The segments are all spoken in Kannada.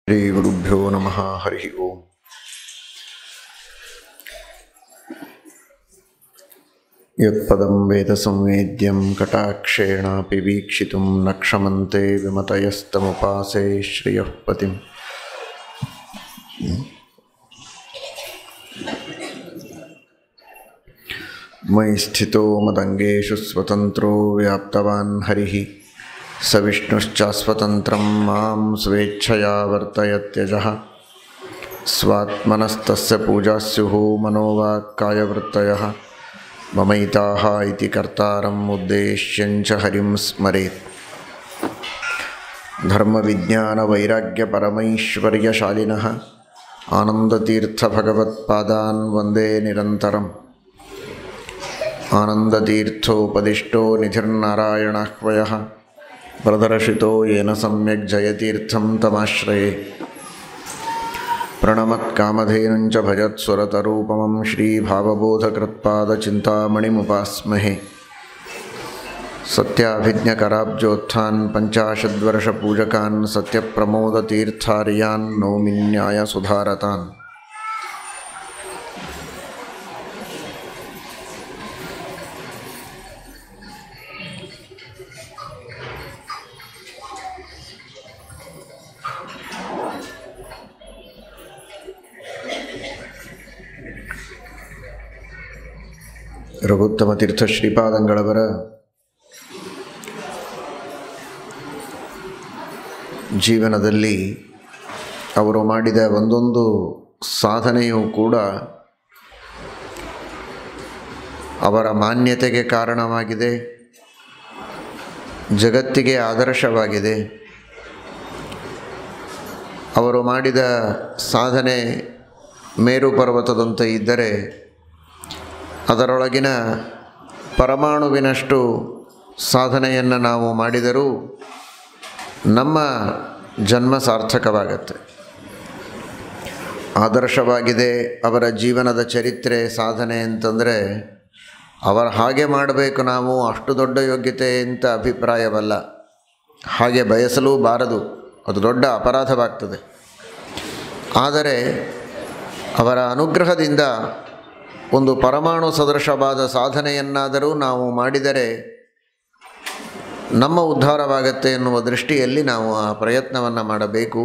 श्रीगुरुभ्यो नमः हरिः ओम् यत्पदं वेदसंवेद्यं कटाक्षेणापि वीक्षितुं न क्षमन्ते विमतयस्तमुपासे श्रियः पतिम् मयि स्थितो मदङ्गेषु स्वतन्त्रो व्याप्तवान् हरिः स विष्णुश्चास्वतन्त्रं मां स्वेच्छया वर्तयत्यजः स्वात्मनस्तस्य पूजा स्युः मनोवाक्कायवृत्तयः ममैताः इति कर्तारम् उद्देश्यञ्च हरिं स्मरेत् धर्मविज्ञानवैराग्यपरमैश्वर्यशालिनः आनन्दतीर्थभगवत्पादान् वन्दे निरन्तरम् आनन्दतीर्थोपदिष्टो निधिर्नारायणाह्वयः प्रदर्शितो येन सम्यक् जयतीर्थं तमाश्रये प्रणमत्कामधेनुञ्च भजत्सुरतरूपमं श्रीभावबोधकृत्पादचिन्तामणिमुपास्महे सत्याभिज्ञकराब्जोत्थान् पञ्चाशद्वर्षपूजकान् सत्यप्रमोदतीर्थार्यान् नौमिन्यायसुधारतान् ರಘುತ್ತಮ ತೀರ್ಥ ಶ್ರೀಪಾದಂಗಳವರ ಜೀವನದಲ್ಲಿ ಅವರು ಮಾಡಿದ ಒಂದೊಂದು ಸಾಧನೆಯೂ ಕೂಡ ಅವರ ಮಾನ್ಯತೆಗೆ ಕಾರಣವಾಗಿದೆ ಜಗತ್ತಿಗೆ ಆದರ್ಶವಾಗಿದೆ ಅವರು ಮಾಡಿದ ಸಾಧನೆ ಮೇರು ಪರ್ವತದಂತೆ ಇದ್ದರೆ ಅದರೊಳಗಿನ ಪರಮಾಣುವಿನಷ್ಟು ಸಾಧನೆಯನ್ನು ನಾವು ಮಾಡಿದರೂ ನಮ್ಮ ಜನ್ಮ ಸಾರ್ಥಕವಾಗತ್ತೆ ಆದರ್ಶವಾಗಿದೆ ಅವರ ಜೀವನದ ಚರಿತ್ರೆ ಸಾಧನೆ ಅಂತಂದರೆ ಅವರ ಹಾಗೆ ಮಾಡಬೇಕು ನಾವು ಅಷ್ಟು ದೊಡ್ಡ ಯೋಗ್ಯತೆ ಅಂತ ಅಭಿಪ್ರಾಯವಲ್ಲ ಹಾಗೆ ಬಯಸಲೂ ಬಾರದು ಅದು ದೊಡ್ಡ ಅಪರಾಧವಾಗ್ತದೆ ಆದರೆ ಅವರ ಅನುಗ್ರಹದಿಂದ ಒಂದು ಪರಮಾಣು ಸದೃಶವಾದ ಸಾಧನೆಯನ್ನಾದರೂ ನಾವು ಮಾಡಿದರೆ ನಮ್ಮ ಉದ್ಧಾರವಾಗತ್ತೆ ಎನ್ನುವ ದೃಷ್ಟಿಯಲ್ಲಿ ನಾವು ಆ ಪ್ರಯತ್ನವನ್ನು ಮಾಡಬೇಕು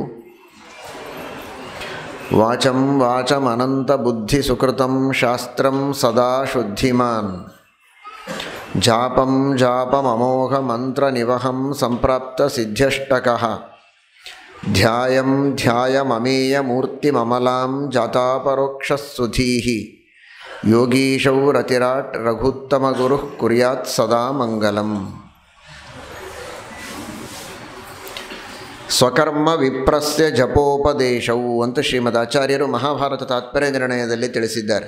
ವಾಚಂ ವಾಚಂ ಅನಂತ ಬುದ್ಧಿ ಸುಕೃತಂ ಶಾಸ್ತ್ರಂ ಸದಾ ಶುದ್ಧಿಮಾನ್ ಜಾಪಂ ಜಾಪಂ ಅಮೋಘ ಮಂತ್ರ ನಿವಹಂ ಸಂಪ್ರಾಪ್ತ ಸಿದ್ಧ್ಯಷ್ಟಕಃ ಧ್ಯಾಯಂ ಧ್ಯಾಯಮಮೇಯ ಮೂರ್ತಿಮಮಲಾಂ ಜಾತಾಪರೋಕ್ಷಸುಧೀಹಿ ಯೋಗೀಶೌ ರತಿರಾಟ್ ರಘುತ್ತಮ ಗುರು ಕುರ್ಯಾತ್ ಸದಾ ಮಂಗಲಂ ಸ್ವಕರ್ಮ ವಿಪ್ರಸ್ಯ ಜಪೋಪದೇಶವು ಅಂತ ಶ್ರೀಮದ್ ಆಚಾರ್ಯರು ಮಹಾಭಾರತ ತಾತ್ಪರ್ಯ ನಿರ್ಣಯದಲ್ಲಿ ತಿಳಿಸಿದ್ದಾರೆ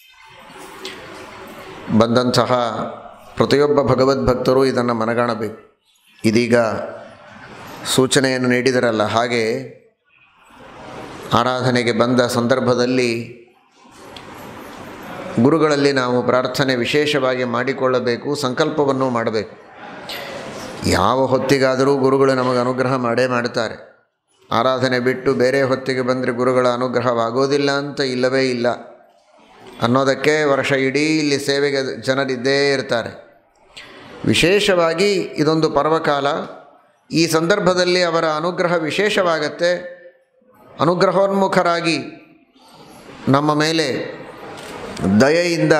ಬಂದಂತಹ ಪ್ರತಿಯೊಬ್ಬ ಭಗವದ್ಭಕ್ತರು ಇದನ್ನು ಮನಗಾಣಬೇಕು ಇದೀಗ ಸೂಚನೆಯನ್ನು ನೀಡಿದರಲ್ಲ ಹಾಗೆ ಆರಾಧನೆಗೆ ಬಂದ ಸಂದರ್ಭದಲ್ಲಿ ಗುರುಗಳಲ್ಲಿ ನಾವು ಪ್ರಾರ್ಥನೆ ವಿಶೇಷವಾಗಿ ಮಾಡಿಕೊಳ್ಳಬೇಕು ಸಂಕಲ್ಪವನ್ನು ಮಾಡಬೇಕು ಯಾವ ಹೊತ್ತಿಗಾದರೂ ಗುರುಗಳು ನಮಗೆ ಅನುಗ್ರಹ ಮಾಡೇ ಮಾಡ್ತಾರೆ ಆರಾಧನೆ ಬಿಟ್ಟು ಬೇರೆ ಹೊತ್ತಿಗೆ ಬಂದರೆ ಗುರುಗಳ ಅನುಗ್ರಹವಾಗೋದಿಲ್ಲ ಅಂತ ಇಲ್ಲವೇ ಇಲ್ಲ ಅನ್ನೋದಕ್ಕೆ ವರ್ಷ ಇಡೀ ಇಲ್ಲಿ ಸೇವೆಗೆ ಜನರಿದ್ದೇ ಇರ್ತಾರೆ ವಿಶೇಷವಾಗಿ ಇದೊಂದು ಪರ್ವಕಾಲ ಈ ಸಂದರ್ಭದಲ್ಲಿ ಅವರ ಅನುಗ್ರಹ ವಿಶೇಷವಾಗತ್ತೆ ಅನುಗ್ರಹೋನ್ಮುಖರಾಗಿ ನಮ್ಮ ಮೇಲೆ ದಯೆಯಿಂದ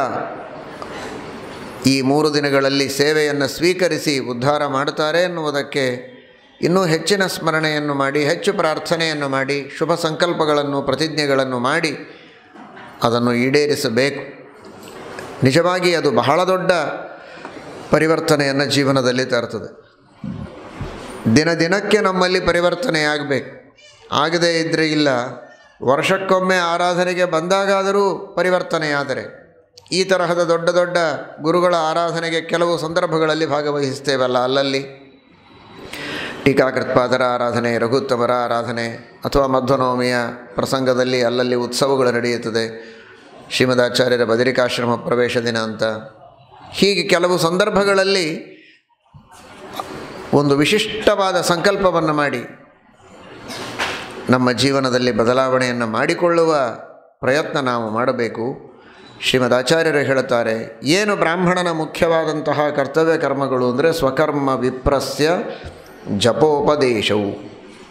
ಈ ಮೂರು ದಿನಗಳಲ್ಲಿ ಸೇವೆಯನ್ನು ಸ್ವೀಕರಿಸಿ ಉದ್ಧಾರ ಮಾಡ್ತಾರೆ ಎನ್ನುವುದಕ್ಕೆ ಇನ್ನೂ ಹೆಚ್ಚಿನ ಸ್ಮರಣೆಯನ್ನು ಮಾಡಿ ಹೆಚ್ಚು ಪ್ರಾರ್ಥನೆಯನ್ನು ಮಾಡಿ ಶುಭ ಸಂಕಲ್ಪಗಳನ್ನು ಪ್ರತಿಜ್ಞೆಗಳನ್ನು ಮಾಡಿ ಅದನ್ನು ಈಡೇರಿಸಬೇಕು ನಿಜವಾಗಿ ಅದು ಬಹಳ ದೊಡ್ಡ ಪರಿವರ್ತನೆಯನ್ನು ಜೀವನದಲ್ಲಿ ತರ್ತದೆ ದಿನ ದಿನಕ್ಕೆ ನಮ್ಮಲ್ಲಿ ಪರಿವರ್ತನೆಯಾಗಬೇಕು ಆಗದೇ ಇದ್ದರೆ ಇಲ್ಲ ವರ್ಷಕ್ಕೊಮ್ಮೆ ಆರಾಧನೆಗೆ ಬಂದಾಗಾದರೂ ಪರಿವರ್ತನೆಯಾದರೆ ಈ ತರಹದ ದೊಡ್ಡ ದೊಡ್ಡ ಗುರುಗಳ ಆರಾಧನೆಗೆ ಕೆಲವು ಸಂದರ್ಭಗಳಲ್ಲಿ ಭಾಗವಹಿಸ್ತೇವಲ್ಲ ಅಲ್ಲಲ್ಲಿ ಟೀಕಾಕೃತ್ಪಾದರ ಆರಾಧನೆ ರಘುತ್ತಮರ ಆರಾಧನೆ ಅಥವಾ ಮಧ್ವನವಮಿಯ ಪ್ರಸಂಗದಲ್ಲಿ ಅಲ್ಲಲ್ಲಿ ಉತ್ಸವಗಳು ನಡೆಯುತ್ತದೆ ಶ್ರೀಮದಾಚಾರ್ಯರ ಬದರಿಕಾಶ್ರಮ ಪ್ರವೇಶ ದಿನ ಅಂತ ಹೀಗೆ ಕೆಲವು ಸಂದರ್ಭಗಳಲ್ಲಿ ಒಂದು ವಿಶಿಷ್ಟವಾದ ಸಂಕಲ್ಪವನ್ನು ಮಾಡಿ ನಮ್ಮ ಜೀವನದಲ್ಲಿ ಬದಲಾವಣೆಯನ್ನು ಮಾಡಿಕೊಳ್ಳುವ ಪ್ರಯತ್ನ ನಾವು ಮಾಡಬೇಕು ಶ್ರೀಮದ್ ಆಚಾರ್ಯರು ಹೇಳುತ್ತಾರೆ ಏನು ಬ್ರಾಹ್ಮಣನ ಮುಖ್ಯವಾದಂತಹ ಕರ್ತವ್ಯ ಕರ್ಮಗಳು ಅಂದರೆ ಸ್ವಕರ್ಮ ವಿಪ್ರಸ್ಯ ಜಪೋಪದೇಶವು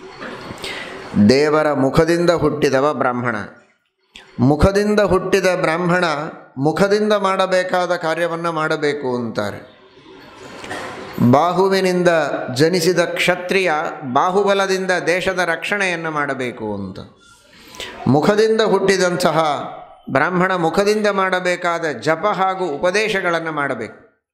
ದೇವರ ಮುಖದಿಂದ ಹುಟ್ಟಿದವ ಬ್ರಾಹ್ಮಣ ಮುಖದಿಂದ ಹುಟ್ಟಿದ ಬ್ರಾಹ್ಮಣ ಮುಖದಿಂದ ಮಾಡಬೇಕಾದ ಕಾರ್ಯವನ್ನು ಮಾಡಬೇಕು ಅಂತಾರೆ ಬಾಹುವಿನಿಂದ ಜನಿಸಿದ ಕ್ಷತ್ರಿಯ ಬಾಹುಬಲದಿಂದ ದೇಶದ ರಕ್ಷಣೆಯನ್ನು ಮಾಡಬೇಕು ಅಂತ ಮುಖದಿಂದ ಹುಟ್ಟಿದಂತಹ ಬ್ರಾಹ್ಮಣ ಮುಖದಿಂದ ಮಾಡಬೇಕಾದ ಜಪ ಹಾಗೂ ಉಪದೇಶಗಳನ್ನು ಮಾಡಬೇಕು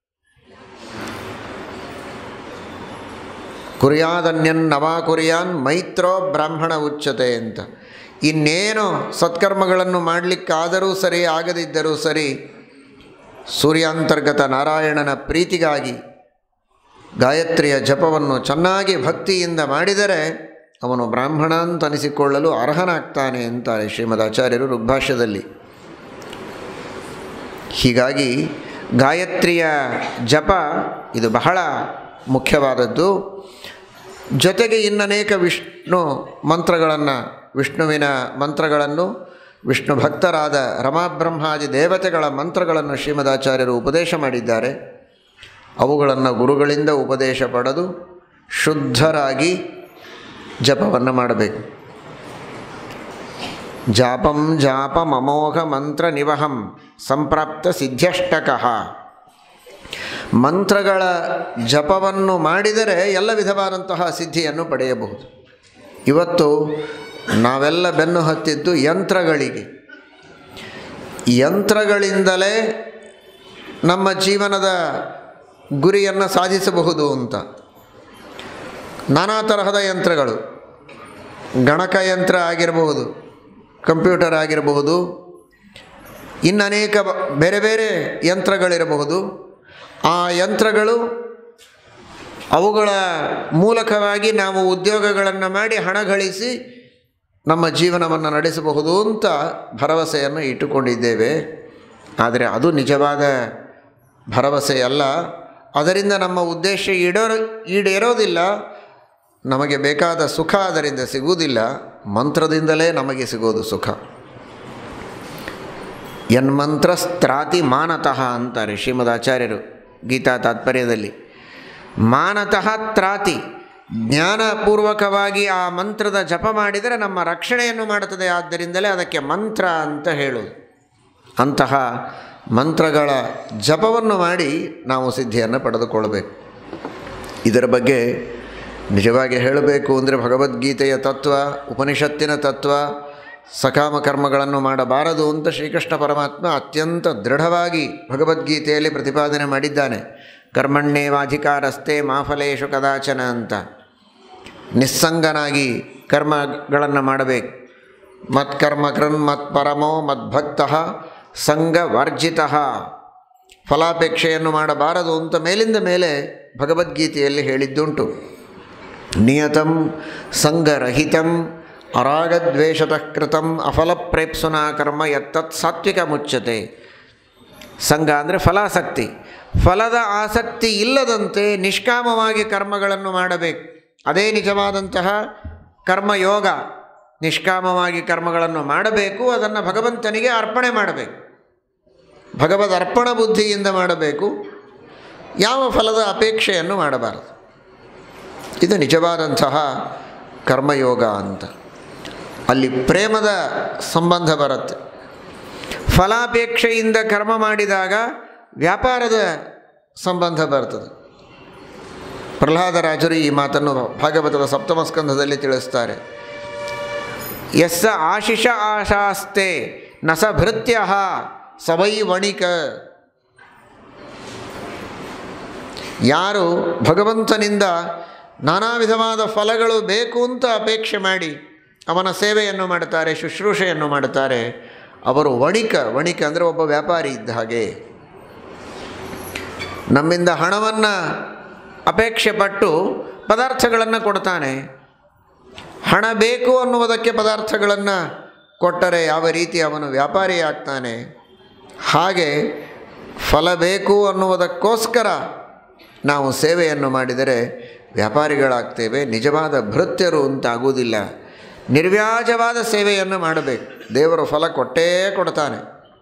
ಕುರ್ಯಾದನ್ಯನ್ ನವಾ ಕುರ್ಯಾನ್ ಮೈತ್ರೋ ಬ್ರಾಹ್ಮಣ ಉಚ್ಚತೆ ಅಂತ ಇನ್ನೇನು ಸತ್ಕರ್ಮಗಳನ್ನು ಮಾಡಲಿಕ್ಕಾದರೂ ಸರಿ ಆಗದಿದ್ದರೂ ಸರಿ ಸೂರ್ಯಾಂತರ್ಗತ ನಾರಾಯಣನ ಪ್ರೀತಿಗಾಗಿ ಗಾಯತ್ರಿಯ ಜಪವನ್ನು ಚೆನ್ನಾಗಿ ಭಕ್ತಿಯಿಂದ ಮಾಡಿದರೆ ಅವನು ಬ್ರಾಹ್ಮಣ ಅಂತ ಅನಿಸಿಕೊಳ್ಳಲು ಅರ್ಹನಾಗ್ತಾನೆ ಅಂತಾರೆ ಶ್ರೀಮದ್ ಆಚಾರ್ಯರು ಋಗ್ಭಾಷ್ಯದಲ್ಲಿ ಹೀಗಾಗಿ ಗಾಯತ್ರಿಯ ಜಪ ಇದು ಬಹಳ ಮುಖ್ಯವಾದದ್ದು ಜೊತೆಗೆ ಇನ್ನನೇಕ ವಿಷ್ಣು ಮಂತ್ರಗಳನ್ನು ವಿಷ್ಣುವಿನ ಮಂತ್ರಗಳನ್ನು ವಿಷ್ಣು ಭಕ್ತರಾದ ರಮಾಬ್ರಹ್ಮಾದಿ ದೇವತೆಗಳ ಮಂತ್ರಗಳನ್ನು ಶ್ರೀಮದಾಚಾರ್ಯರು ಉಪದೇಶ ಮಾಡಿದ್ದಾರೆ ಅವುಗಳನ್ನು ಗುರುಗಳಿಂದ ಉಪದೇಶ ಪಡೆದು ಶುದ್ಧರಾಗಿ ಜಪವನ್ನು ಮಾಡಬೇಕು ಜಾಪಂ ಜಾಪಂ ಅಮೋಘ ಮಂತ್ರ ನಿವಹಂ ಸಂಪ್ರಾಪ್ತ ಸಿದ್ಧ್ಯಷ್ಟಕಃ ಮಂತ್ರಗಳ ಜಪವನ್ನು ಮಾಡಿದರೆ ಎಲ್ಲ ವಿಧವಾದಂತಹ ಸಿದ್ಧಿಯನ್ನು ಪಡೆಯಬಹುದು ಇವತ್ತು ನಾವೆಲ್ಲ ಬೆನ್ನು ಹತ್ತಿದ್ದು ಯಂತ್ರಗಳಿಗೆ ಯಂತ್ರಗಳಿಂದಲೇ ನಮ್ಮ ಜೀವನದ ಗುರಿಯನ್ನು ಸಾಧಿಸಬಹುದು ಅಂತ ನಾನಾ ತರಹದ ಯಂತ್ರಗಳು ಗಣಕಯಂತ್ರ ಆಗಿರಬಹುದು ಕಂಪ್ಯೂಟರ್ ಆಗಿರಬಹುದು ಇನ್ನನೇಕ ಬ- ಬೇರೆ ಬೇರೆ ಯಂತ್ರಗಳಿರಬಹುದು ಆ ಯಂತ್ರಗಳು ಅವುಗಳ ಮೂಲಕವಾಗಿ ನಾವು ಉದ್ಯೋಗಗಳನ್ನು ಮಾಡಿ ಹಣ ಗಳಿಸಿ ನಮ್ಮ ಜೀವನವನ್ನು ನಡೆಸಬಹುದು ಅಂತ ಭರವಸೆಯನ್ನು ಇಟ್ಟುಕೊಂಡಿದ್ದೇವೆ ಆದರೆ ಅದು ನಿಜವಾದ ಭರವಸೆಯಲ್ಲ ಅದರಿಂದ ನಮ್ಮ ಉದ್ದೇಶ ಈಡೋ ಈಡೇರೋದಿಲ್ಲ ನಮಗೆ ಬೇಕಾದ ಸುಖ ಅದರಿಂದ ಸಿಗುವುದಿಲ್ಲ ಮಂತ್ರದಿಂದಲೇ ನಮಗೆ ಸಿಗೋದು ಸುಖ ಯನ್ಮಂತ್ರ ಸ್ತ್ರಾತಿ ಮಾನತಃ ಅಂತಾರೆ ಶ್ರೀಮದ್ ಆಚಾರ್ಯರು ಗೀತಾ ತಾತ್ಪರ್ಯದಲ್ಲಿ ಮಾನತಃ ತ್ರಾತಿ ಜ್ಞಾನಪೂರ್ವಕವಾಗಿ ಆ ಮಂತ್ರದ ಜಪ ಮಾಡಿದರೆ ನಮ್ಮ ರಕ್ಷಣೆಯನ್ನು ಮಾಡುತ್ತದೆ ಆದ್ದರಿಂದಲೇ ಅದಕ್ಕೆ ಮಂತ್ರ ಅಂತ ಹೇಳೋದು ಅಂತಹ ಮಂತ್ರಗಳ ಜಪವನ್ನು ಮಾಡಿ ನಾವು ಸಿದ್ಧಿಯನ್ನು ಪಡೆದುಕೊಳ್ಳಬೇಕು ಇದರ ಬಗ್ಗೆ ನಿಜವಾಗಿ ಹೇಳಬೇಕು ಅಂದರೆ ಭಗವದ್ಗೀತೆಯ ತತ್ವ ಉಪನಿಷತ್ತಿನ ತತ್ವ ಸಕಾಮ ಕರ್ಮಗಳನ್ನು ಮಾಡಬಾರದು ಅಂತ ಶ್ರೀಕೃಷ್ಣ ಪರಮಾತ್ಮ ಅತ್ಯಂತ ದೃಢವಾಗಿ ಭಗವದ್ಗೀತೆಯಲ್ಲಿ ಪ್ರತಿಪಾದನೆ ಮಾಡಿದ್ದಾನೆ ಕರ್ಮಣ್ಣೇವಾಧಿಕಾರಸ್ತೆ ಮಾಫಲೇಶು ಕದಾಚನ ಅಂತ ನಿಸ್ಸಂಗನಾಗಿ ಕರ್ಮಗಳನ್ನು ಮಾಡಬೇಕು ಮತ್ಕರ್ಮ ಕೃನ್ ಮತ್ಪರಮೋ ಮದ್ಭಕ್ತ ಸಂಘ ವರ್ಜಿತ ಫಲಾಪೇಕ್ಷೆಯನ್ನು ಮಾಡಬಾರದು ಅಂತ ಮೇಲಿಂದ ಮೇಲೆ ಭಗವದ್ಗೀತೆಯಲ್ಲಿ ಹೇಳಿದ್ದುಂಟು ನಿಯತಂ ಸಂಗರಹಿತಂ ಅರಾಗದ್ವೇಷತಃ ಕೃತಂ ಅಫಲಪ್ರೇಪ್ಸುನಾ ಕರ್ಮ ಯತ್ತತ್ ಸಾತ್ವಿಕ ಮುಚ್ಚತೆ ಸಂಘ ಅಂದರೆ ಫಲಾಸಕ್ತಿ ಫಲದ ಆಸಕ್ತಿ ಇಲ್ಲದಂತೆ ನಿಷ್ಕಾಮವಾಗಿ ಕರ್ಮಗಳನ್ನು ಮಾಡಬೇಕು ಅದೇ ನಿಜವಾದಂತಹ ಕರ್ಮಯೋಗ ನಿಷ್ಕಾಮವಾಗಿ ಕರ್ಮಗಳನ್ನು ಮಾಡಬೇಕು ಅದನ್ನು ಭಗವಂತನಿಗೆ ಅರ್ಪಣೆ ಮಾಡಬೇಕು ಭಗವದ್ ಅರ್ಪಣ ಬುದ್ಧಿಯಿಂದ ಮಾಡಬೇಕು ಯಾವ ಫಲದ ಅಪೇಕ್ಷೆಯನ್ನು ಮಾಡಬಾರದು ಇದು ನಿಜವಾದಂತಹ ಕರ್ಮಯೋಗ ಅಂತ ಅಲ್ಲಿ ಪ್ರೇಮದ ಸಂಬಂಧ ಬರುತ್ತೆ ಫಲಾಪೇಕ್ಷೆಯಿಂದ ಕರ್ಮ ಮಾಡಿದಾಗ ವ್ಯಾಪಾರದ ಸಂಬಂಧ ಬರ್ತದೆ ಪ್ರಹ್ಲಾದರಾಜರು ಈ ಮಾತನ್ನು ಭಾಗವತದ ಸಪ್ತಮ ಸ್ಕಂಧದಲ್ಲಿ ತಿಳಿಸ್ತಾರೆ ಎಸ್ಸ ಆಶಿಷ ಆಶಾಸ್ತೆ ನಸ ಭೃತ್ಯ ಸವೈ ವಣಿಕ ಯಾರು ಭಗವಂತನಿಂದ ನಾನಾ ವಿಧವಾದ ಫಲಗಳು ಬೇಕು ಅಂತ ಅಪೇಕ್ಷೆ ಮಾಡಿ ಅವನ ಸೇವೆಯನ್ನು ಮಾಡ್ತಾರೆ ಶುಶ್ರೂಷೆಯನ್ನು ಮಾಡ್ತಾರೆ ಅವರು ವಣಿಕ ವಣಿಕ ಅಂದರೆ ಒಬ್ಬ ವ್ಯಾಪಾರಿ ಇದ್ದ ಹಾಗೆ ನಮ್ಮಿಂದ ಹಣವನ್ನು ಅಪೇಕ್ಷೆ ಪಟ್ಟು ಪದಾರ್ಥಗಳನ್ನು ಕೊಡ್ತಾನೆ ಹಣ ಬೇಕು ಅನ್ನುವುದಕ್ಕೆ ಪದಾರ್ಥಗಳನ್ನು ಕೊಟ್ಟರೆ ಯಾವ ರೀತಿ ಅವನು ವ್ಯಾಪಾರಿ ಆಗ್ತಾನೆ ಹಾಗೆ ಫಲ ಬೇಕು ಅನ್ನುವುದಕ್ಕೋಸ್ಕರ ನಾವು ಸೇವೆಯನ್ನು ಮಾಡಿದರೆ ವ್ಯಾಪಾರಿಗಳಾಗ್ತೇವೆ ನಿಜವಾದ ಭೃತ್ಯರು ಅಂತಾಗುವುದಿಲ್ಲ ನಿರ್ವ್ಯಾಜವಾದ ಸೇವೆಯನ್ನು ಮಾಡಬೇಕು ದೇವರು ಫಲ ಕೊಟ್ಟೇ ಕೊಡ್ತಾನೆ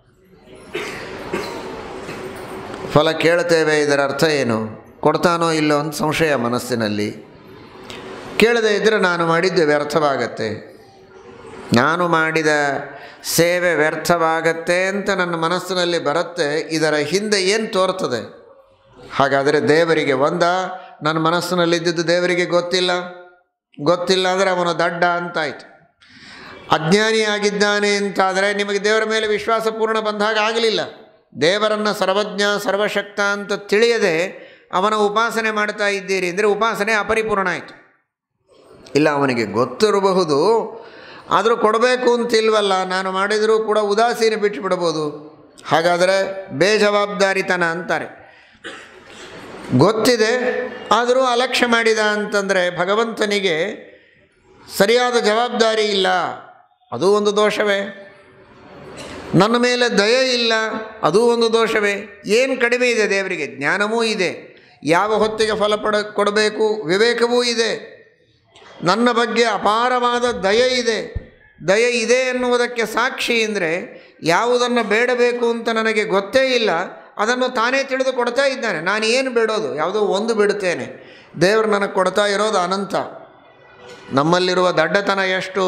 ಫಲ ಕೇಳ್ತೇವೆ ಇದರ ಅರ್ಥ ಏನು ಕೊಡ್ತಾನೋ ಇಲ್ಲೋ ಅಂತ ಸಂಶಯ ಮನಸ್ಸಿನಲ್ಲಿ ಕೇಳದೇ ಇದ್ದರೆ ನಾನು ಮಾಡಿದ್ದು ವ್ಯರ್ಥವಾಗತ್ತೆ ನಾನು ಮಾಡಿದ ಸೇವೆ ವ್ಯರ್ಥವಾಗತ್ತೆ ಅಂತ ನನ್ನ ಮನಸ್ಸಿನಲ್ಲಿ ಬರುತ್ತೆ ಇದರ ಹಿಂದೆ ಏನು ತೋರ್ತದೆ ಹಾಗಾದರೆ ದೇವರಿಗೆ ಒಂದ ನನ್ನ ಮನಸ್ಸಿನಲ್ಲಿದ್ದುದು ದೇವರಿಗೆ ಗೊತ್ತಿಲ್ಲ ಗೊತ್ತಿಲ್ಲ ಅಂದರೆ ಅವನು ದಡ್ಡ ಅಂತಾಯಿತು ಅಜ್ಞಾನಿಯಾಗಿದ್ದಾನೆ ಅಂತಾದರೆ ನಿಮಗೆ ದೇವರ ಮೇಲೆ ವಿಶ್ವಾಸ ಪೂರ್ಣ ಬಂದಾಗ ಆಗಲಿಲ್ಲ ದೇವರನ್ನು ಸರ್ವಜ್ಞ ಸರ್ವಶಕ್ತ ಅಂತ ತಿಳಿಯದೆ ಅವನ ಉಪಾಸನೆ ಮಾಡ್ತಾ ಇದ್ದೀರಿ ಅಂದರೆ ಉಪಾಸನೆ ಅಪರಿಪೂರ್ಣ ಆಯಿತು ಇಲ್ಲ ಅವನಿಗೆ ಗೊತ್ತಿರಬಹುದು ಆದರೂ ಕೊಡಬೇಕು ಅಂತಿಲ್ವಲ್ಲ ನಾನು ಮಾಡಿದರೂ ಕೂಡ ಉದಾಸೀನ ಬಿಟ್ಟುಬಿಡ್ಬೋದು ಹಾಗಾದರೆ ಬೇಜವಾಬ್ದಾರಿತನ ಅಂತಾರೆ ಗೊತ್ತಿದೆ ಆದರೂ ಅಲಕ್ಷ್ಯ ಮಾಡಿದ ಅಂತಂದರೆ ಭಗವಂತನಿಗೆ ಸರಿಯಾದ ಜವಾಬ್ದಾರಿ ಇಲ್ಲ ಅದು ಒಂದು ದೋಷವೇ ನನ್ನ ಮೇಲೆ ದಯೆ ಇಲ್ಲ ಅದೂ ಒಂದು ದೋಷವೇ ಏನು ಕಡಿಮೆ ಇದೆ ದೇವರಿಗೆ ಜ್ಞಾನವೂ ಇದೆ ಯಾವ ಹೊತ್ತಿಗೆ ಫಲ ಪಡ ಕೊಡಬೇಕು ವಿವೇಕವೂ ಇದೆ ನನ್ನ ಬಗ್ಗೆ ಅಪಾರವಾದ ದಯೆ ಇದೆ ದಯೆ ಇದೆ ಎನ್ನುವುದಕ್ಕೆ ಸಾಕ್ಷಿ ಅಂದರೆ ಯಾವುದನ್ನು ಬೇಡಬೇಕು ಅಂತ ನನಗೆ ಗೊತ್ತೇ ಇಲ್ಲ ಅದನ್ನು ತಾನೇ ತಿಳಿದು ಕೊಡ್ತಾ ಇದ್ದಾನೆ ನಾನು ಏನು ಬೇಡೋದು ಯಾವುದೋ ಒಂದು ಬಿಡುತ್ತೇನೆ ದೇವರು ನನಗೆ ಕೊಡ್ತಾ ಇರೋದು ಅನಂತ ನಮ್ಮಲ್ಲಿರುವ ದಡ್ಡತನ ಎಷ್ಟು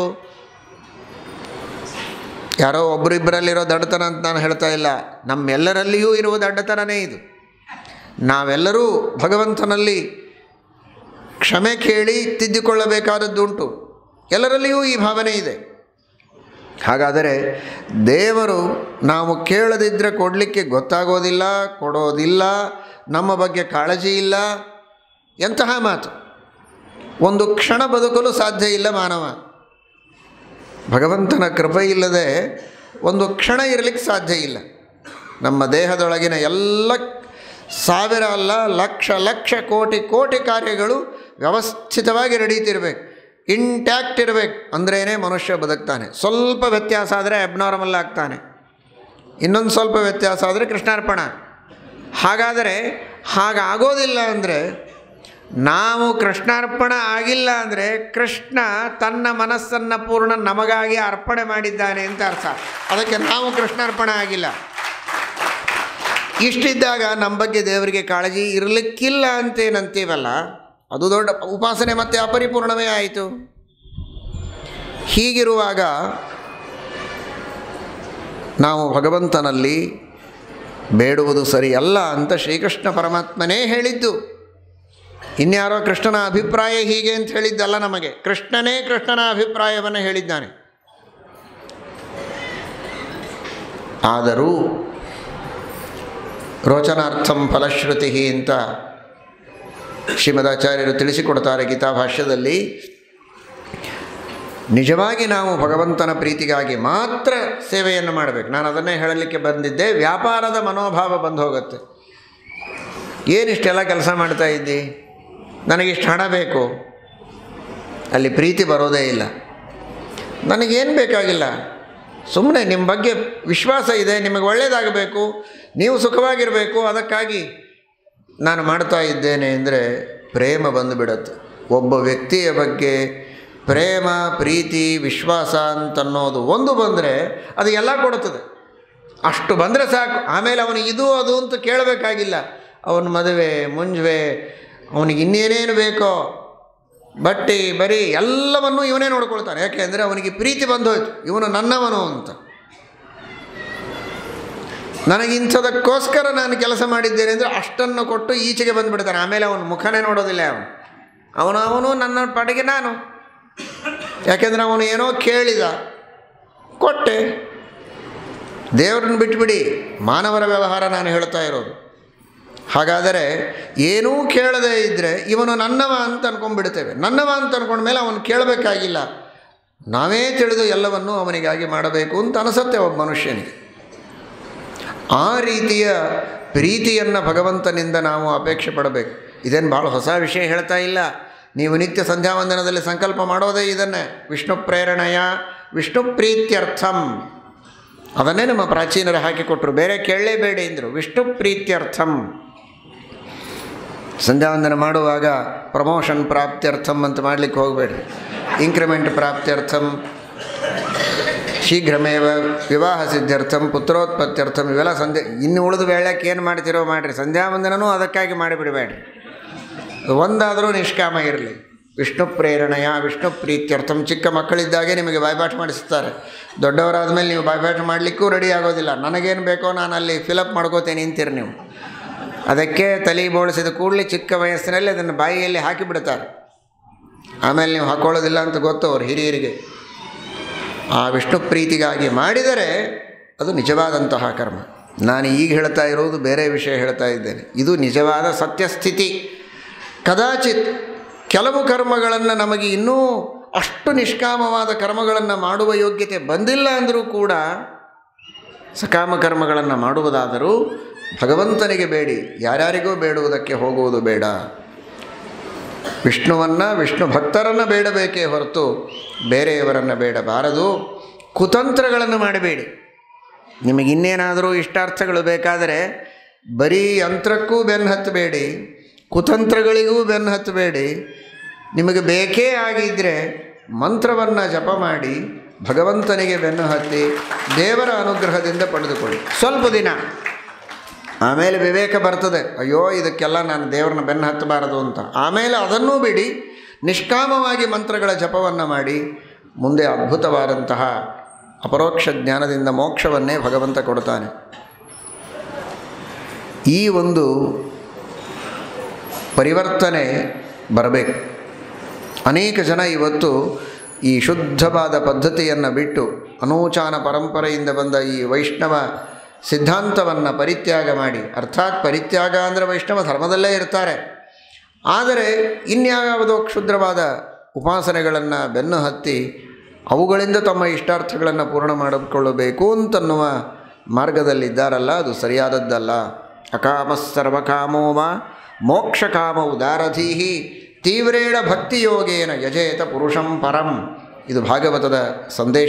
ಯಾರೋ ಒಬ್ಬರಿಬ್ಬರಲ್ಲಿರೋ ದಡ್ಡತನ ಅಂತ ನಾನು ಹೇಳ್ತಾ ಇಲ್ಲ ನಮ್ಮೆಲ್ಲರಲ್ಲಿಯೂ ಇರುವ ದಡ್ಡತನನೇ ಇದು ನಾವೆಲ್ಲರೂ ಭಗವಂತನಲ್ಲಿ ಕ್ಷಮೆ ಕೇಳಿ ತಿದ್ದಿಕೊಳ್ಳಬೇಕಾದದ್ದುಂಟು ಎಲ್ಲರಲ್ಲಿಯೂ ಈ ಭಾವನೆ ಇದೆ ಹಾಗಾದರೆ ದೇವರು ನಾವು ಕೇಳದಿದ್ದರೆ ಕೊಡಲಿಕ್ಕೆ ಗೊತ್ತಾಗೋದಿಲ್ಲ ಕೊಡೋದಿಲ್ಲ ನಮ್ಮ ಬಗ್ಗೆ ಕಾಳಜಿ ಇಲ್ಲ ಎಂತಹ ಮಾತು ಒಂದು ಕ್ಷಣ ಬದುಕಲು ಸಾಧ್ಯ ಇಲ್ಲ ಮಾನವ ಭಗವಂತನ ಕೃಪೆ ಇಲ್ಲದೆ ಒಂದು ಕ್ಷಣ ಇರಲಿಕ್ಕೆ ಸಾಧ್ಯ ಇಲ್ಲ ನಮ್ಮ ದೇಹದೊಳಗಿನ ಎಲ್ಲ ಸಾವಿರ ಅಲ್ಲ ಲಕ್ಷ ಲಕ್ಷ ಕೋಟಿ ಕೋಟಿ ಕಾರ್ಯಗಳು ವ್ಯವಸ್ಥಿತವಾಗಿ ನಡೀತಿರ್ಬೇಕು ಇಂಟ್ಯಾಕ್ಟ್ ಇರಬೇಕು ಅಂದ್ರೇ ಮನುಷ್ಯ ಬದುಕ್ತಾನೆ ಸ್ವಲ್ಪ ವ್ಯತ್ಯಾಸ ಆದರೆ ಅಬ್ನಾರ್ಮಲ್ ಆಗ್ತಾನೆ ಇನ್ನೊಂದು ಸ್ವಲ್ಪ ವ್ಯತ್ಯಾಸ ಆದರೆ ಕೃಷ್ಣಾರ್ಪಣ ಹಾಗಾದರೆ ಹಾಗಾಗೋದಿಲ್ಲ ಅಂದರೆ ನಾವು ಕೃಷ್ಣಾರ್ಪಣ ಆಗಿಲ್ಲ ಅಂದರೆ ಕೃಷ್ಣ ತನ್ನ ಮನಸ್ಸನ್ನು ಪೂರ್ಣ ನಮಗಾಗಿ ಅರ್ಪಣೆ ಮಾಡಿದ್ದಾನೆ ಅಂತ ಅರ್ಥ ಅದಕ್ಕೆ ನಾವು ಕೃಷ್ಣಾರ್ಪಣ ಆಗಿಲ್ಲ ಇಷ್ಟಿದ್ದಾಗ ನಮ್ಮ ಬಗ್ಗೆ ದೇವರಿಗೆ ಕಾಳಜಿ ಇರಲಿಕ್ಕಿಲ್ಲ ಅಂತೇನಂತೀವಲ್ಲ ಅದು ದೊಡ್ಡ ಉಪಾಸನೆ ಮತ್ತೆ ಅಪರಿಪೂರ್ಣವೇ ಆಯಿತು ಹೀಗಿರುವಾಗ ನಾವು ಭಗವಂತನಲ್ಲಿ ಬೇಡುವುದು ಸರಿಯಲ್ಲ ಅಂತ ಶ್ರೀಕೃಷ್ಣ ಪರಮಾತ್ಮನೇ ಹೇಳಿದ್ದು ಇನ್ಯಾರೋ ಕೃಷ್ಣನ ಅಭಿಪ್ರಾಯ ಹೀಗೆ ಅಂತ ಹೇಳಿದ್ದಲ್ಲ ನಮಗೆ ಕೃಷ್ಣನೇ ಕೃಷ್ಣನ ಅಭಿಪ್ರಾಯವನ್ನು ಹೇಳಿದ್ದಾನೆ ಆದರೂ ರೋಚನಾರ್ಥಂ ಫಲಶ್ರುತಿ ಅಂತ ಶ್ರೀಮದಾಚಾರ್ಯರು ತಿಳಿಸಿಕೊಡ್ತಾರೆ ಗೀತಾಭಾಷ್ಯದಲ್ಲಿ ನಿಜವಾಗಿ ನಾವು ಭಗವಂತನ ಪ್ರೀತಿಗಾಗಿ ಮಾತ್ರ ಸೇವೆಯನ್ನು ಮಾಡಬೇಕು ನಾನು ಅದನ್ನೇ ಹೇಳಲಿಕ್ಕೆ ಬಂದಿದ್ದೆ ವ್ಯಾಪಾರದ ಮನೋಭಾವ ಬಂದು ಹೋಗುತ್ತೆ ಏನಿಷ್ಟೆಲ್ಲ ಕೆಲಸ ಮಾಡ್ತಾ ಇದ್ದಿ ನನಗಿಷ್ಟು ಹಣ ಬೇಕು ಅಲ್ಲಿ ಪ್ರೀತಿ ಬರೋದೇ ಇಲ್ಲ ನನಗೇನು ಬೇಕಾಗಿಲ್ಲ ಸುಮ್ಮನೆ ನಿಮ್ಮ ಬಗ್ಗೆ ವಿಶ್ವಾಸ ಇದೆ ನಿಮಗೆ ಒಳ್ಳೆಯದಾಗಬೇಕು ನೀವು ಸುಖವಾಗಿರಬೇಕು ಅದಕ್ಕಾಗಿ ನಾನು ಮಾಡ್ತಾ ಇದ್ದೇನೆ ಅಂದರೆ ಪ್ರೇಮ ಬಂದುಬಿಡತ್ತೆ ಒಬ್ಬ ವ್ಯಕ್ತಿಯ ಬಗ್ಗೆ ಪ್ರೇಮ ಪ್ರೀತಿ ವಿಶ್ವಾಸ ಅಂತನ್ನೋದು ಒಂದು ಬಂದರೆ ಅದು ಎಲ್ಲ ಕೊಡುತ್ತದೆ ಅಷ್ಟು ಬಂದರೆ ಸಾಕು ಆಮೇಲೆ ಅವನಿಗೆ ಇದು ಅದು ಅಂತ ಕೇಳಬೇಕಾಗಿಲ್ಲ ಅವನ ಮದುವೆ ಮುಂಜುವೆ ಅವನಿಗೆ ಇನ್ನೇನೇನು ಬೇಕೋ ಬಟ್ಟೆ ಬರೀ ಎಲ್ಲವನ್ನೂ ಇವನೇ ನೋಡ್ಕೊಳ್ತಾನೆ ಯಾಕೆಂದರೆ ಅವನಿಗೆ ಪ್ರೀತಿ ಬಂದೋಯ್ತು ಇವನು ನನ್ನವನು ಅಂತ ನನಗಿಂಥದಕ್ಕೋಸ್ಕರ ನಾನು ಕೆಲಸ ಮಾಡಿದ್ದೇನೆ ಅಂದರೆ ಅಷ್ಟನ್ನು ಕೊಟ್ಟು ಈಚೆಗೆ ಬಂದುಬಿಡ್ತಾನೆ ಆಮೇಲೆ ಅವನ ಮುಖನೇ ನೋಡೋದಿಲ್ಲ ಅವನು ಅವನು ಅವನು ನನ್ನ ಪಾಡಿಗೆ ನಾನು ಯಾಕೆಂದರೆ ಅವನು ಏನೋ ಕೇಳಿದ ಕೊಟ್ಟೆ ದೇವರನ್ನು ಬಿಟ್ಬಿಡಿ ಮಾನವರ ವ್ಯವಹಾರ ನಾನು ಹೇಳ್ತಾ ಇರೋದು ಹಾಗಾದರೆ ಏನೂ ಕೇಳದೇ ಇದ್ದರೆ ಇವನು ನನ್ನವ ಅಂತ ಅಂದ್ಕೊಂಡ್ಬಿಡ್ತೇವೆ ನನ್ನವ ಅಂತ ಅಂದ್ಕೊಂಡ್ಮೇಲೆ ಅವನು ಕೇಳಬೇಕಾಗಿಲ್ಲ ನಾವೇ ತಿಳಿದು ಎಲ್ಲವನ್ನೂ ಅವನಿಗಾಗಿ ಮಾಡಬೇಕು ಅಂತ ಅನಿಸುತ್ತೆ ಒಬ್ಬ ಮನುಷ್ಯನಿಗೆ ಆ ರೀತಿಯ ಪ್ರೀತಿಯನ್ನು ಭಗವಂತನಿಂದ ನಾವು ಅಪೇಕ್ಷೆ ಪಡಬೇಕು ಇದೇನು ಭಾಳ ಹೊಸ ವಿಷಯ ಹೇಳ್ತಾ ಇಲ್ಲ ನೀವು ನಿತ್ಯ ಸಂಧ್ಯಾವಂದನದಲ್ಲಿ ಸಂಕಲ್ಪ ಮಾಡೋದೇ ಇದನ್ನೇ ವಿಷ್ಣು ಪ್ರೇರಣೆಯ ವಿಷ್ಣು ಪ್ರೀತ್ಯರ್ಥಂ ಅದನ್ನೇ ನಮ್ಮ ಪ್ರಾಚೀನರು ಹಾಕಿಕೊಟ್ರು ಬೇರೆ ಕೇಳಲೇಬೇಡಿ ಅಂದರು ವಿಷ್ಣು ಪ್ರೀತ್ಯರ್ಥಂ ಸಂಧ್ಯಾವಂದನ ಮಾಡುವಾಗ ಪ್ರಮೋಷನ್ ಪ್ರಾಪ್ತ್ಯರ್ಥಂ ಅಂತ ಮಾಡಲಿಕ್ಕೆ ಹೋಗಬೇಡ್ರಿ ಇಂಕ್ರಿಮೆಂಟ್ ಪ್ರಾಪ್ತ್ಯರ್ಥಂ ಶೀಘ್ರಮೇವ ವಿವಾಹ ಸಿದ್ಧಾರ್ಥಂ ಪುತ್ರೋತ್ಪತ್ತ್ಯರ್ಥಂ ಇವೆಲ್ಲ ಸಂಧ್ಯಾ ಇನ್ನು ಉಳಿದ ವೇಳಕ್ಕೆ ಏನು ಮಾಡ್ತಿರೋ ಮಾಡಿರಿ ಸಂಧ್ಯಾ ವಂದನನೂ ಅದಕ್ಕಾಗಿ ಮಾಡಿಬಿಡಬೇಡ್ರಿ ಒಂದಾದರೂ ನಿಷ್ಕಾಮ ಇರಲಿ ವಿಷ್ಣು ಪ್ರೇರಣೆಯ ವಿಷ್ಣು ಪ್ರೀತ್ಯರ್ಥಂ ಚಿಕ್ಕ ಮಕ್ಕಳಿದ್ದಾಗೆ ನಿಮಗೆ ಬಾಯ್ಪಾಠ ಮಾಡಿಸ್ತಾರೆ ದೊಡ್ಡವರಾದ ಮೇಲೆ ನೀವು ಬಾಯ್ಪಾಠ ಮಾಡಲಿಕ್ಕೂ ರೆಡಿ ಆಗೋದಿಲ್ಲ ನನಗೇನು ಬೇಕೋ ನಾನು ಅಲ್ಲಿ ಫಿಲಪ್ ಮಾಡ್ಕೋತೇನೆ ನಿಂತೀರಿ ನೀವು ಅದಕ್ಕೆ ತಲೆ ಬೋಳಿಸಿದ ಕೂಡಲೇ ಚಿಕ್ಕ ವಯಸ್ಸಿನಲ್ಲಿ ಅದನ್ನು ಬಾಯಿಯಲ್ಲಿ ಹಾಕಿಬಿಡ್ತಾರೆ ಆಮೇಲೆ ನೀವು ಹಾಕೊಳ್ಳೋದಿಲ್ಲ ಅಂತ ಗೊತ್ತು ಅವ್ರು ಹಿರಿಯರಿಗೆ ಆ ವಿಷ್ಣು ಪ್ರೀತಿಗಾಗಿ ಮಾಡಿದರೆ ಅದು ನಿಜವಾದಂತಹ ಕರ್ಮ ನಾನು ಈಗ ಹೇಳ್ತಾ ಇರೋದು ಬೇರೆ ವಿಷಯ ಹೇಳ್ತಾ ಇದ್ದೇನೆ ಇದು ನಿಜವಾದ ಸತ್ಯಸ್ಥಿತಿ ಕದಾಚಿತ್ ಕೆಲವು ಕರ್ಮಗಳನ್ನು ನಮಗೆ ಇನ್ನೂ ಅಷ್ಟು ನಿಷ್ಕಾಮವಾದ ಕರ್ಮಗಳನ್ನು ಮಾಡುವ ಯೋಗ್ಯತೆ ಬಂದಿಲ್ಲ ಅಂದರೂ ಕೂಡ ಸಕಾಮ ಕರ್ಮಗಳನ್ನು ಮಾಡುವುದಾದರೂ ಭಗವಂತನಿಗೆ ಬೇಡಿ ಯಾರ್ಯಾರಿಗೂ ಬೇಡುವುದಕ್ಕೆ ಹೋಗುವುದು ಬೇಡ ವಿಷ್ಣುವನ್ನು ವಿಷ್ಣು ಭಕ್ತರನ್ನು ಬೇಡಬೇಕೇ ಹೊರತು ಬೇರೆಯವರನ್ನು ಬೇಡಬಾರದು ಕುತಂತ್ರಗಳನ್ನು ಮಾಡಬೇಡಿ ನಿಮಗೆ ಇನ್ನೇನಾದರೂ ಇಷ್ಟಾರ್ಥಗಳು ಬೇಕಾದರೆ ಬರೀ ಯಂತ್ರಕ್ಕೂ ಬೆನ್ನು ಹತ್ತಬೇಡಿ ಕುತಂತ್ರಗಳಿಗೂ ಬೆನ್ನು ಹತ್ತಬೇಡಿ ನಿಮಗೆ ಬೇಕೇ ಆಗಿದ್ದರೆ ಮಂತ್ರವನ್ನು ಜಪ ಮಾಡಿ ಭಗವಂತನಿಗೆ ಬೆನ್ನು ಹತ್ತಿ ದೇವರ ಅನುಗ್ರಹದಿಂದ ಪಡೆದುಕೊಳ್ಳಿ ಸ್ವಲ್ಪ ದಿನ ಆಮೇಲೆ ವಿವೇಕ ಬರ್ತದೆ ಅಯ್ಯೋ ಇದಕ್ಕೆಲ್ಲ ನಾನು ದೇವ್ರನ್ನ ಬೆನ್ನು ಹತ್ತಬಾರದು ಅಂತ ಆಮೇಲೆ ಅದನ್ನೂ ಬಿಡಿ ನಿಷ್ಕಾಮವಾಗಿ ಮಂತ್ರಗಳ ಜಪವನ್ನು ಮಾಡಿ ಮುಂದೆ ಅದ್ಭುತವಾದಂತಹ ಅಪರೋಕ್ಷ ಜ್ಞಾನದಿಂದ ಮೋಕ್ಷವನ್ನೇ ಭಗವಂತ ಕೊಡ್ತಾನೆ ಈ ಒಂದು ಪರಿವರ್ತನೆ ಬರಬೇಕು ಅನೇಕ ಜನ ಇವತ್ತು ಈ ಶುದ್ಧವಾದ ಪದ್ಧತಿಯನ್ನು ಬಿಟ್ಟು ಅನೂಚಾನ ಪರಂಪರೆಯಿಂದ ಬಂದ ಈ ವೈಷ್ಣವ ಸಿದ್ಧಾಂತವನ್ನು ಪರಿತ್ಯಾಗ ಮಾಡಿ ಅರ್ಥಾತ್ ಪರಿತ್ಯಾಗ ಅಂದರೆ ವೈಷ್ಣವ ಧರ್ಮದಲ್ಲೇ ಇರ್ತಾರೆ ಆದರೆ ಇನ್ಯಾವುದೋ ಕ್ಷುದ್ರವಾದ ಉಪಾಸನೆಗಳನ್ನು ಬೆನ್ನು ಹತ್ತಿ ಅವುಗಳಿಂದ ತಮ್ಮ ಇಷ್ಟಾರ್ಥಗಳನ್ನು ಪೂರ್ಣ ಮಾಡಿಕೊಳ್ಳಬೇಕು ಅಂತನ್ನುವ ಮಾರ್ಗದಲ್ಲಿದ್ದಾರಲ್ಲ ಅದು ಸರಿಯಾದದ್ದಲ್ಲ ಅಕಾಮ ಸರ್ವಕಾಮೋವ ಮೋಕ್ಷಕಾಮ ಉದಾರಧೀಹಿ ತೀವ್ರೇಣ ಭಕ್ತಿಯೋಗೇನ ಯಜೇತ ಪುರುಷಂ ಪರಂ ಇದು ಭಾಗವತದ ಸಂದೇಶ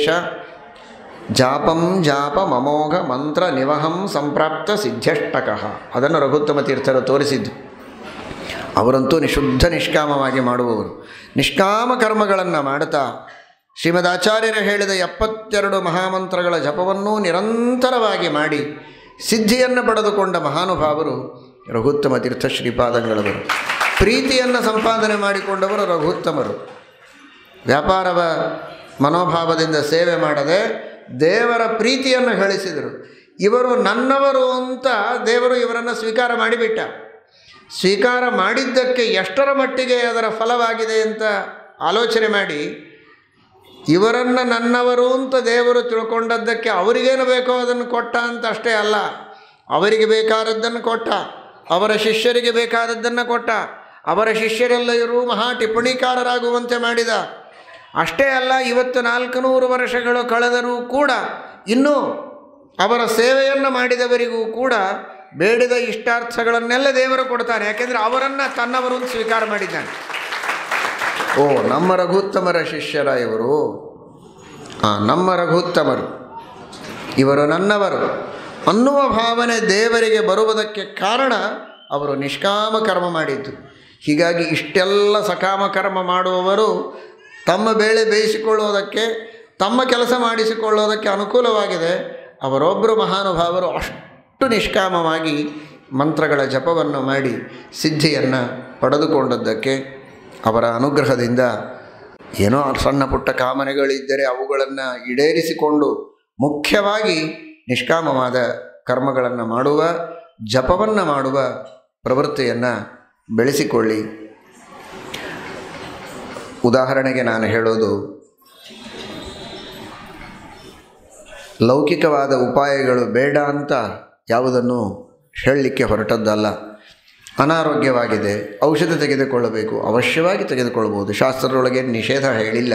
ಜಾಪಂ ಜಾಪ ಮಮೋಘ ಮಂತ್ರ ನಿವಹಂ ಸಂಪ್ರಾಪ್ತ ಸಿದ್ಧ್ಯಷ್ಟಕಃ ಅದನ್ನು ರಘುತ್ತಮ ತೀರ್ಥರು ತೋರಿಸಿದ್ದು ಅವರಂತೂ ನಿಶುದ್ಧ ನಿಷ್ಕಾಮವಾಗಿ ಮಾಡುವವರು ನಿಷ್ಕಾಮ ಕರ್ಮಗಳನ್ನು ಮಾಡುತ್ತಾ ಶ್ರೀಮದ್ ಆಚಾರ್ಯರು ಹೇಳಿದ ಎಪ್ಪತ್ತೆರಡು ಮಹಾಮಂತ್ರಗಳ ಜಪವನ್ನೂ ನಿರಂತರವಾಗಿ ಮಾಡಿ ಸಿದ್ಧಿಯನ್ನು ಪಡೆದುಕೊಂಡ ಮಹಾನುಭಾವರು ರಘುತ್ತಮ ತೀರ್ಥ ಶ್ರೀಪಾದಂಗಳವರು ಪ್ರೀತಿಯನ್ನು ಸಂಪಾದನೆ ಮಾಡಿಕೊಂಡವರು ರಘುತ್ತಮರು ವ್ಯಾಪಾರವ ಮನೋಭಾವದಿಂದ ಸೇವೆ ಮಾಡದೆ ದೇವರ ಪ್ರೀತಿಯನ್ನು ಗಳಿಸಿದರು ಇವರು ನನ್ನವರು ಅಂತ ದೇವರು ಇವರನ್ನು ಸ್ವೀಕಾರ ಮಾಡಿಬಿಟ್ಟ ಸ್ವೀಕಾರ ಮಾಡಿದ್ದಕ್ಕೆ ಎಷ್ಟರ ಮಟ್ಟಿಗೆ ಅದರ ಫಲವಾಗಿದೆ ಅಂತ ಆಲೋಚನೆ ಮಾಡಿ ಇವರನ್ನು ನನ್ನವರು ಅಂತ ದೇವರು ತಿಳ್ಕೊಂಡದ್ದಕ್ಕೆ ಅವರಿಗೇನು ಬೇಕೋ ಅದನ್ನು ಕೊಟ್ಟ ಅಂತ ಅಷ್ಟೇ ಅಲ್ಲ ಅವರಿಗೆ ಬೇಕಾದದ್ದನ್ನು ಕೊಟ್ಟ ಅವರ ಶಿಷ್ಯರಿಗೆ ಬೇಕಾದದ್ದನ್ನು ಕೊಟ್ಟ ಅವರ ಶಿಷ್ಯರೆಲ್ಲರೂ ಮಹಾ ಟಿಪ್ಪಣಿಕಾರರಾಗುವಂತೆ ಮಾಡಿದ ಅಷ್ಟೇ ಅಲ್ಲ ಇವತ್ತು ನಾಲ್ಕು ನೂರು ವರ್ಷಗಳು ಕಳೆದರೂ ಕೂಡ ಇನ್ನೂ ಅವರ ಸೇವೆಯನ್ನು ಮಾಡಿದವರಿಗೂ ಕೂಡ ಬೇಡಿದ ಇಷ್ಟಾರ್ಥಗಳನ್ನೆಲ್ಲ ದೇವರು ಕೊಡ್ತಾನೆ ಯಾಕೆಂದರೆ ಅವರನ್ನು ತನ್ನವರು ಅಂತ ಸ್ವೀಕಾರ ಮಾಡಿದ್ದಾನೆ ಓ ನಮ್ಮ ರಘುತ್ತಮರ ಶಿಷ್ಯರ ಇವರು ಆ, ನಮ್ಮ ರಘುತ್ತಮರು ಇವರು ನನ್ನವರು ಅನ್ನುವ ಭಾವನೆ ದೇವರಿಗೆ ಬರುವುದಕ್ಕೆ ಕಾರಣ ಅವರು ನಿಷ್ಕಾಮ ಕರ್ಮ ಮಾಡಿದ್ದು ಹೀಗಾಗಿ ಇಷ್ಟೆಲ್ಲ ಸಕಾಮ ಕರ್ಮ ಮಾಡುವವರು ತಮ್ಮ ಬೇಳೆ ಬೇಯಿಸಿಕೊಳ್ಳೋದಕ್ಕೆ ತಮ್ಮ ಕೆಲಸ ಮಾಡಿಸಿಕೊಳ್ಳೋದಕ್ಕೆ ಅನುಕೂಲವಾಗಿದೆ ಅವರೊಬ್ಬರು ಮಹಾನುಭಾವರು ಅಷ್ಟು ನಿಷ್ಕಾಮವಾಗಿ ಮಂತ್ರಗಳ ಜಪವನ್ನು ಮಾಡಿ ಸಿದ್ಧಿಯನ್ನು ಪಡೆದುಕೊಂಡದ್ದಕ್ಕೆ ಅವರ ಅನುಗ್ರಹದಿಂದ ಏನೋ ಸಣ್ಣ ಪುಟ್ಟ ಕಾಮನೆಗಳಿದ್ದರೆ ಅವುಗಳನ್ನು ಈಡೇರಿಸಿಕೊಂಡು ಮುಖ್ಯವಾಗಿ ನಿಷ್ಕಾಮವಾದ ಕರ್ಮಗಳನ್ನು ಮಾಡುವ ಜಪವನ್ನು ಮಾಡುವ ಪ್ರವೃತ್ತಿಯನ್ನು ಬೆಳೆಸಿಕೊಳ್ಳಿ ಉದಾಹರಣೆಗೆ ನಾನು ಹೇಳೋದು ಲೌಕಿಕವಾದ ಉಪಾಯಗಳು ಬೇಡ ಅಂತ ಯಾವುದನ್ನು ಹೇಳಲಿಕ್ಕೆ ಹೊರಟದ್ದಲ್ಲ ಅನಾರೋಗ್ಯವಾಗಿದೆ ಔಷಧ ತೆಗೆದುಕೊಳ್ಳಬೇಕು ಅವಶ್ಯವಾಗಿ ತೆಗೆದುಕೊಳ್ಳಬಹುದು ಶಾಸ್ತ್ರದೊಳಗೆ ನಿಷೇಧ ಹೇಳಿಲ್ಲ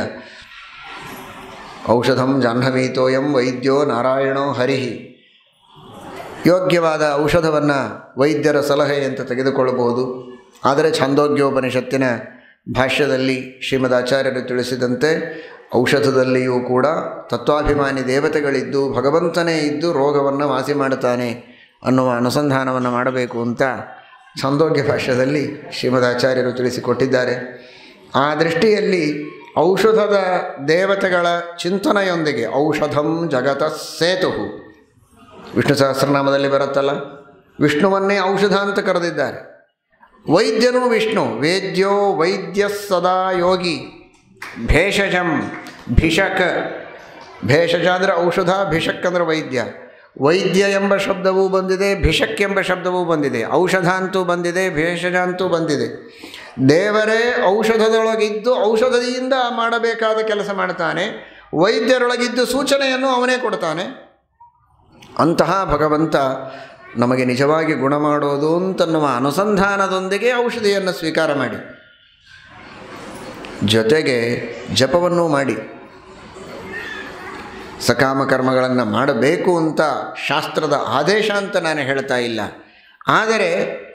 ಔಷಧಂ ಜಾಹ್ನವೀತೋಯಂ ವೈದ್ಯೋ ನಾರಾಯಣೋ ಹರಿಹಿ ಯೋಗ್ಯವಾದ ಔಷಧವನ್ನು ವೈದ್ಯರ ಸಲಹೆ ಅಂತ ತೆಗೆದುಕೊಳ್ಳಬಹುದು ಆದರೆ ಛಾಂದೋಗ್ಯೋಪನಿಷತ್ತಿನ ಭಾಷ್ಯದಲ್ಲಿ ಶ್ರೀಮದ್ ಆಚಾರ್ಯರು ತಿಳಿಸಿದಂತೆ ಔಷಧದಲ್ಲಿಯೂ ಕೂಡ ತತ್ವಾಭಿಮಾನಿ ದೇವತೆಗಳಿದ್ದು ಭಗವಂತನೇ ಇದ್ದು ರೋಗವನ್ನು ವಾಸಿ ಮಾಡುತ್ತಾನೆ ಅನ್ನುವ ಅನುಸಂಧಾನವನ್ನು ಮಾಡಬೇಕು ಅಂತ ಛಂದೋಗ್ಯ ಭಾಷ್ಯದಲ್ಲಿ ಶ್ರೀಮದ್ ಆಚಾರ್ಯರು ತಿಳಿಸಿಕೊಟ್ಟಿದ್ದಾರೆ ಆ ದೃಷ್ಟಿಯಲ್ಲಿ ಔಷಧದ ದೇವತೆಗಳ ಚಿಂತನೆಯೊಂದಿಗೆ ಔಷಧಂ ಜಗತ ಸೇತು ವಿಷ್ಣು ಸಹಸ್ರನಾಮದಲ್ಲಿ ಬರುತ್ತಲ್ಲ ವಿಷ್ಣುವನ್ನೇ ಔಷಧ ಅಂತ ಕರೆದಿದ್ದಾರೆ ವೈದ್ಯನು ವಿಷ್ಣು ವೇದ್ಯೋ ವೈದ್ಯ ಸದಾ ಯೋಗಿ ಭೇಷಜಂ ಭಿಷಕ್ ಭೇಷಜ ಅಂದರೆ ಔಷಧ ಭಿಷಕ್ ಅಂದರೆ ವೈದ್ಯ ವೈದ್ಯ ಎಂಬ ಶಬ್ದವೂ ಬಂದಿದೆ ಭಿಷಕ್ ಎಂಬ ಶಬ್ದವೂ ಬಂದಿದೆ ಔಷಧ ಅಂತೂ ಬಂದಿದೆ ಭೇಷಜ ಅಂತೂ ಬಂದಿದೆ ದೇವರೇ ಔಷಧದೊಳಗಿದ್ದು ಔಷಧದಿಂದ ಮಾಡಬೇಕಾದ ಕೆಲಸ ಮಾಡ್ತಾನೆ ವೈದ್ಯರೊಳಗಿದ್ದು ಸೂಚನೆಯನ್ನು ಅವನೇ ಕೊಡ್ತಾನೆ ಅಂತಹ ಭಗವಂತ ನಮಗೆ ನಿಜವಾಗಿ ಗುಣ ಮಾಡೋದು ಅಂತನ್ನುವ ಅನುಸಂಧಾನದೊಂದಿಗೆ ಔಷಧಿಯನ್ನು ಸ್ವೀಕಾರ ಮಾಡಿ ಜೊತೆಗೆ ಜಪವನ್ನು ಮಾಡಿ ಸಕಾಮ ಕರ್ಮಗಳನ್ನು ಮಾಡಬೇಕು ಅಂತ ಶಾಸ್ತ್ರದ ಆದೇಶ ಅಂತ ನಾನು ಹೇಳ್ತಾ ಇಲ್ಲ ಆದರೆ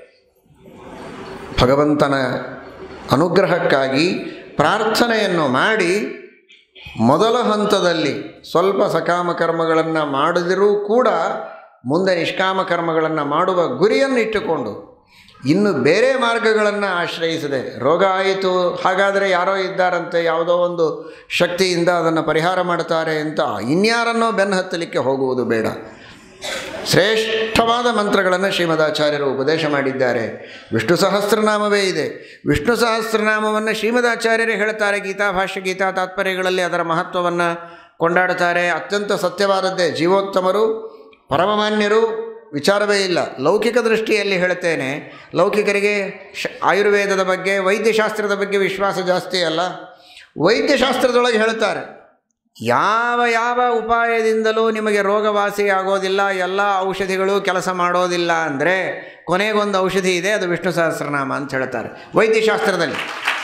ಭಗವಂತನ ಅನುಗ್ರಹಕ್ಕಾಗಿ ಪ್ರಾರ್ಥನೆಯನ್ನು ಮಾಡಿ ಮೊದಲ ಹಂತದಲ್ಲಿ ಸ್ವಲ್ಪ ಸಕಾಮ ಕರ್ಮಗಳನ್ನು ಮಾಡಿದರೂ ಕೂಡ ಮುಂದೆ ನಿಷ್ಕಾಮ ಕರ್ಮಗಳನ್ನು ಮಾಡುವ ಗುರಿಯನ್ನು ಇಟ್ಟುಕೊಂಡು ಇನ್ನು ಬೇರೆ ಮಾರ್ಗಗಳನ್ನು ಆಶ್ರಯಿಸದೆ ರೋಗ ಆಯಿತು ಹಾಗಾದರೆ ಯಾರೋ ಇದ್ದಾರಂತೆ ಯಾವುದೋ ಒಂದು ಶಕ್ತಿಯಿಂದ ಅದನ್ನು ಪರಿಹಾರ ಮಾಡ್ತಾರೆ ಅಂತ ಇನ್ಯಾರನ್ನೋ ಬೆನ್ನು ಹತ್ತಲಿಕ್ಕೆ ಹೋಗುವುದು ಬೇಡ ಶ್ರೇಷ್ಠವಾದ ಮಂತ್ರಗಳನ್ನು ಶ್ರೀಮದಾಚಾರ್ಯರು ಉಪದೇಶ ಮಾಡಿದ್ದಾರೆ ವಿಷ್ಣು ಸಹಸ್ರನಾಮವೇ ಇದೆ ವಿಷ್ಣು ಸಹಸ್ರನಾಮವನ್ನು ಶ್ರೀಮದಾಚಾರ್ಯರೇ ಹೇಳ್ತಾರೆ ಗೀತಾ ಭಾಷ್ಯ ಗೀತಾ ತಾತ್ಪರ್ಯಗಳಲ್ಲಿ ಅದರ ಮಹತ್ವವನ್ನು ಕೊಂಡಾಡುತ್ತಾರೆ ಅತ್ಯಂತ ಸತ್ಯವಾದದ್ದೇ ಜೀವೋತ್ತಮರು ಪರಮಮಾನ್ಯರು ವಿಚಾರವೇ ಇಲ್ಲ ಲೌಕಿಕ ದೃಷ್ಟಿಯಲ್ಲಿ ಹೇಳ್ತೇನೆ ಲೌಕಿಕರಿಗೆ ಶ ಆಯುರ್ವೇದದ ಬಗ್ಗೆ ವೈದ್ಯಶಾಸ್ತ್ರದ ಬಗ್ಗೆ ವಿಶ್ವಾಸ ಜಾಸ್ತಿ ಅಲ್ಲ ವೈದ್ಯಶಾಸ್ತ್ರದೊಳಗೆ ಹೇಳ್ತಾರೆ ಯಾವ ಯಾವ ಉಪಾಯದಿಂದಲೂ ನಿಮಗೆ ರೋಗವಾಸಿ ಆಗೋದಿಲ್ಲ ಎಲ್ಲ ಔಷಧಿಗಳು ಕೆಲಸ ಮಾಡೋದಿಲ್ಲ ಅಂದರೆ ಕೊನೆಗೊಂದು ಔಷಧಿ ಇದೆ ಅದು ವಿಷ್ಣು ಸಹಸ್ರನಾಮ ಅಂತ ಹೇಳ್ತಾರೆ ವೈದ್ಯಶಾಸ್ತ್ರದಲ್ಲಿ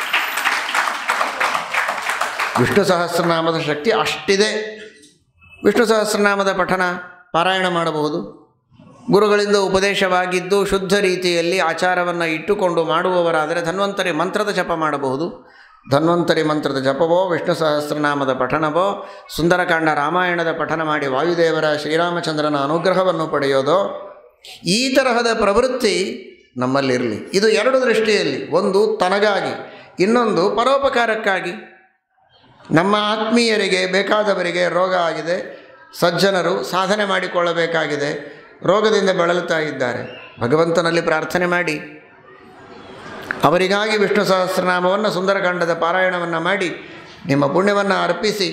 ವಿಷ್ಣು ಸಹಸ್ರನಾಮದ ಶಕ್ತಿ ಅಷ್ಟಿದೆ ವಿಷ್ಣು ಸಹಸ್ರನಾಮದ ಪಠನ ಪಾರಾಯಣ ಮಾಡಬಹುದು ಗುರುಗಳಿಂದ ಉಪದೇಶವಾಗಿದ್ದು ಶುದ್ಧ ರೀತಿಯಲ್ಲಿ ಆಚಾರವನ್ನು ಇಟ್ಟುಕೊಂಡು ಮಾಡುವವರಾದರೆ ಧನ್ವಂತರಿ ಮಂತ್ರದ ಜಪ ಮಾಡಬಹುದು ಧನ್ವಂತರಿ ಮಂತ್ರದ ಜಪವೋ ವಿಷ್ಣು ಸಹಸ್ರನಾಮದ ಪಠಣವೋ ಸುಂದರಕಾಂಡ ರಾಮಾಯಣದ ಪಠನ ಮಾಡಿ ವಾಯುದೇವರ ಶ್ರೀರಾಮಚಂದ್ರನ ಅನುಗ್ರಹವನ್ನು ಪಡೆಯೋದೋ ಈ ತರಹದ ಪ್ರವೃತ್ತಿ ನಮ್ಮಲ್ಲಿರಲಿ ಇದು ಎರಡು ದೃಷ್ಟಿಯಲ್ಲಿ ಒಂದು ತನಗಾಗಿ ಇನ್ನೊಂದು ಪರೋಪಕಾರಕ್ಕಾಗಿ ನಮ್ಮ ಆತ್ಮೀಯರಿಗೆ ಬೇಕಾದವರಿಗೆ ರೋಗ ಆಗಿದೆ ಸಜ್ಜನರು ಸಾಧನೆ ಮಾಡಿಕೊಳ್ಳಬೇಕಾಗಿದೆ ರೋಗದಿಂದ ಬಳಲುತ್ತಾ ಇದ್ದಾರೆ ಭಗವಂತನಲ್ಲಿ ಪ್ರಾರ್ಥನೆ ಮಾಡಿ ಅವರಿಗಾಗಿ ವಿಷ್ಣು ಸಹಸ್ರನಾಮವನ್ನು ಸುಂದರಕಾಂಡದ ಪಾರಾಯಣವನ್ನು ಮಾಡಿ ನಿಮ್ಮ ಪುಣ್ಯವನ್ನು ಅರ್ಪಿಸಿ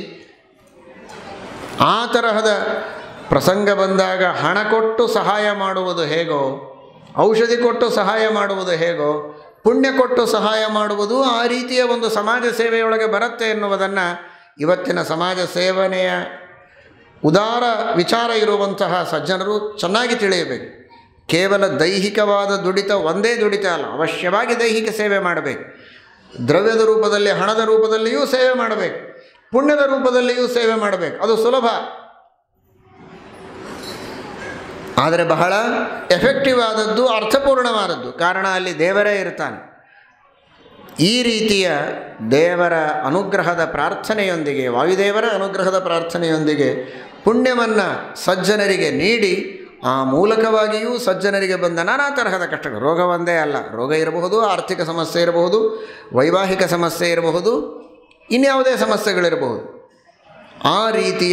ಆ ತರಹದ ಪ್ರಸಂಗ ಬಂದಾಗ ಹಣ ಕೊಟ್ಟು ಸಹಾಯ ಮಾಡುವುದು ಹೇಗೋ ಔಷಧಿ ಕೊಟ್ಟು ಸಹಾಯ ಮಾಡುವುದು ಹೇಗೋ ಪುಣ್ಯ ಕೊಟ್ಟು ಸಹಾಯ ಮಾಡುವುದು ಆ ರೀತಿಯ ಒಂದು ಸಮಾಜ ಸೇವೆಯೊಳಗೆ ಬರುತ್ತೆ ಎನ್ನುವುದನ್ನು ಇವತ್ತಿನ ಸಮಾಜ ಸೇವನೆಯ ಉದಾರ ವಿಚಾರ ಇರುವಂತಹ ಸಜ್ಜನರು ಚೆನ್ನಾಗಿ ತಿಳಿಯಬೇಕು ಕೇವಲ ದೈಹಿಕವಾದ ದುಡಿತ ಒಂದೇ ದುಡಿತ ಅಲ್ಲ ಅವಶ್ಯವಾಗಿ ದೈಹಿಕ ಸೇವೆ ಮಾಡಬೇಕು ದ್ರವ್ಯದ ರೂಪದಲ್ಲಿ ಹಣದ ರೂಪದಲ್ಲಿಯೂ ಸೇವೆ ಮಾಡಬೇಕು ಪುಣ್ಯದ ರೂಪದಲ್ಲಿಯೂ ಸೇವೆ ಮಾಡಬೇಕು ಅದು ಸುಲಭ ಆದರೆ ಬಹಳ ಎಫೆಕ್ಟಿವ್ ಆದದ್ದು ಅರ್ಥಪೂರ್ಣವಾದದ್ದು ಕಾರಣ ಅಲ್ಲಿ ದೇವರೇ ಇರ್ತಾನೆ ಈ ರೀತಿಯ ದೇವರ ಅನುಗ್ರಹದ ಪ್ರಾರ್ಥನೆಯೊಂದಿಗೆ ವಾಯುದೇವರ ಅನುಗ್ರಹದ ಪ್ರಾರ್ಥನೆಯೊಂದಿಗೆ ಪುಣ್ಯವನ್ನು ಸಜ್ಜನರಿಗೆ ನೀಡಿ ಆ ಮೂಲಕವಾಗಿಯೂ ಸಜ್ಜನರಿಗೆ ಬಂದ ನಾನಾ ತರಹದ ಕಷ್ಟಗಳು ರೋಗ ಒಂದೇ ಅಲ್ಲ ರೋಗ ಇರಬಹುದು ಆರ್ಥಿಕ ಸಮಸ್ಯೆ ಇರಬಹುದು ವೈವಾಹಿಕ ಸಮಸ್ಯೆ ಇರಬಹುದು ಇನ್ಯಾವುದೇ ಸಮಸ್ಯೆಗಳಿರಬಹುದು ಆ ರೀತಿಯ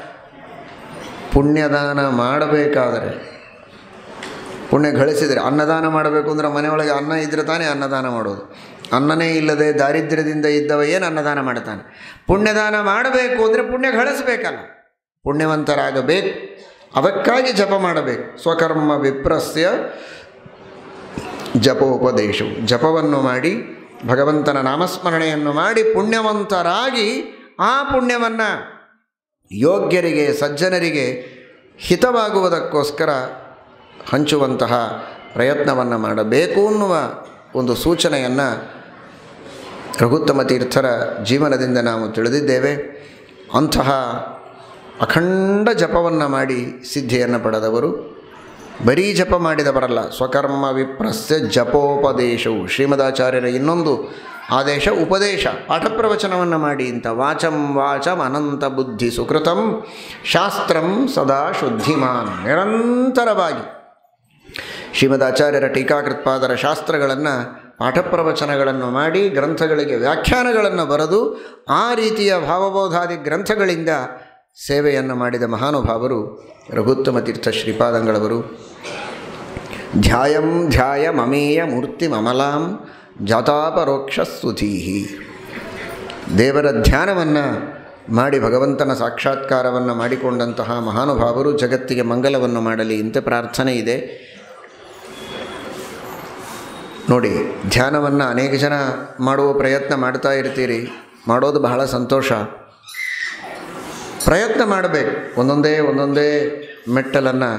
ಪುಣ್ಯದಾನ ಮಾಡಬೇಕಾದರೆ ಪುಣ್ಯ ಗಳಿಸಿದರೆ ಅನ್ನದಾನ ಮಾಡಬೇಕು ಅಂದರೆ ಮನೆಯೊಳಗೆ ಅನ್ನ ಇದ್ದರೆ ತಾನೇ ಅನ್ನದಾನ ಮಾಡೋದು ಅನ್ನನೇ ಇಲ್ಲದೆ ದಾರಿದ್ರ್ಯದಿಂದ ಇದ್ದವ ಏನು ಅನ್ನದಾನ ಮಾಡ್ತಾನೆ ಪುಣ್ಯದಾನ ಮಾಡಬೇಕು ಅಂದರೆ ಪುಣ್ಯ ಗಳಿಸಬೇಕಲ್ಲ ಪುಣ್ಯವಂತರಾಗಬೇಕು ಅದಕ್ಕಾಗಿ ಜಪ ಮಾಡಬೇಕು ಸ್ವಕರ್ಮ ವಿಪ್ರಸ್ಯ ಜಪೋಪದೇಶವು ಜಪವನ್ನು ಮಾಡಿ ಭಗವಂತನ ನಾಮಸ್ಮರಣೆಯನ್ನು ಮಾಡಿ ಪುಣ್ಯವಂತರಾಗಿ ಆ ಪುಣ್ಯವನ್ನು ಯೋಗ್ಯರಿಗೆ ಸಜ್ಜನರಿಗೆ ಹಿತವಾಗುವುದಕ್ಕೋಸ್ಕರ ಹಂಚುವಂತಹ ಪ್ರಯತ್ನವನ್ನು ಮಾಡಬೇಕು ಅನ್ನುವ ಒಂದು ಸೂಚನೆಯನ್ನು ರಘುತ್ತಮ ತೀರ್ಥರ ಜೀವನದಿಂದ ನಾವು ತಿಳಿದಿದ್ದೇವೆ ಅಂತಹ ಅಖಂಡ ಜಪವನ್ನು ಮಾಡಿ ಸಿದ್ಧಿಯನ್ನು ಪಡೆದವರು ಬರೀ ಜಪ ಮಾಡಿದವರಲ್ಲ ಸ್ವಕರ್ಮ ವಿಪ್ರಸ್ಯ ಜಪೋಪದೇಶವು ಶ್ರೀಮದಾಚಾರ್ಯರ ಇನ್ನೊಂದು ಆದೇಶ ಉಪದೇಶ ಪಾಠ ಪ್ರವಚನವನ್ನು ಮಾಡಿ ಅಂತ ವಾಚಂ ವಾಚಂ ಅನಂತ ಬುದ್ಧಿ ಸುಕೃತಂ ಶಾಸ್ತ್ರಂ ಸದಾ ಶುದ್ಧಿಮಾನ್ ನಿರಂತರವಾಗಿ ಶ್ರೀಮದಾಚಾರ್ಯರ ಟೀಕಾಕೃತ್ಪಾದರ ಶಾಸ್ತ್ರಗಳನ್ನು ಪಾಠ ಪ್ರವಚನಗಳನ್ನು ಮಾಡಿ ಗ್ರಂಥಗಳಿಗೆ ವ್ಯಾಖ್ಯಾನಗಳನ್ನು ಬರೆದು ಆ ರೀತಿಯ ಭಾವಬೋಧಾದಿ ಗ್ರಂಥಗಳಿಂದ ಸೇವೆಯನ್ನು ಮಾಡಿದ ಮಹಾನುಭಾವರು ರಘುತ್ತಮ ತೀರ್ಥ ಶ್ರೀಪಾದಂಗಳವರು ಧ್ಯಾಯಂ ಧ್ಯಾಯ ಮಮೇಯ ಮೂರ್ತಿ ಮಮಲಾಂ ಜಾತಾಪರೋಕ್ಷ ಸ್ತುತೀಹಿ ದೇವರ ಧ್ಯಾನವನ್ನು ಮಾಡಿ ಭಗವಂತನ ಸಾಕ್ಷಾತ್ಕಾರವನ್ನು ಮಾಡಿಕೊಂಡಂತಹ ಮಹಾನುಭಾವರು ಜಗತ್ತಿಗೆ ಮಂಗಲವನ್ನು ಮಾಡಲಿ ಇಂಥ ಪ್ರಾರ್ಥನೆ ಇದೆ ನೋಡಿ ಧ್ಯಾನವನ್ನು ಅನೇಕ ಜನ ಮಾಡುವ ಪ್ರಯತ್ನ ಮಾಡ್ತಾ ಇರ್ತೀರಿ ಮಾಡೋದು ಬಹಳ ಸಂತೋಷ ಪ್ರಯತ್ನ ಮಾಡಬೇಕು ಒಂದೊಂದೇ ಒಂದೊಂದೇ ಮೆಟ್ಟಲನ್ನು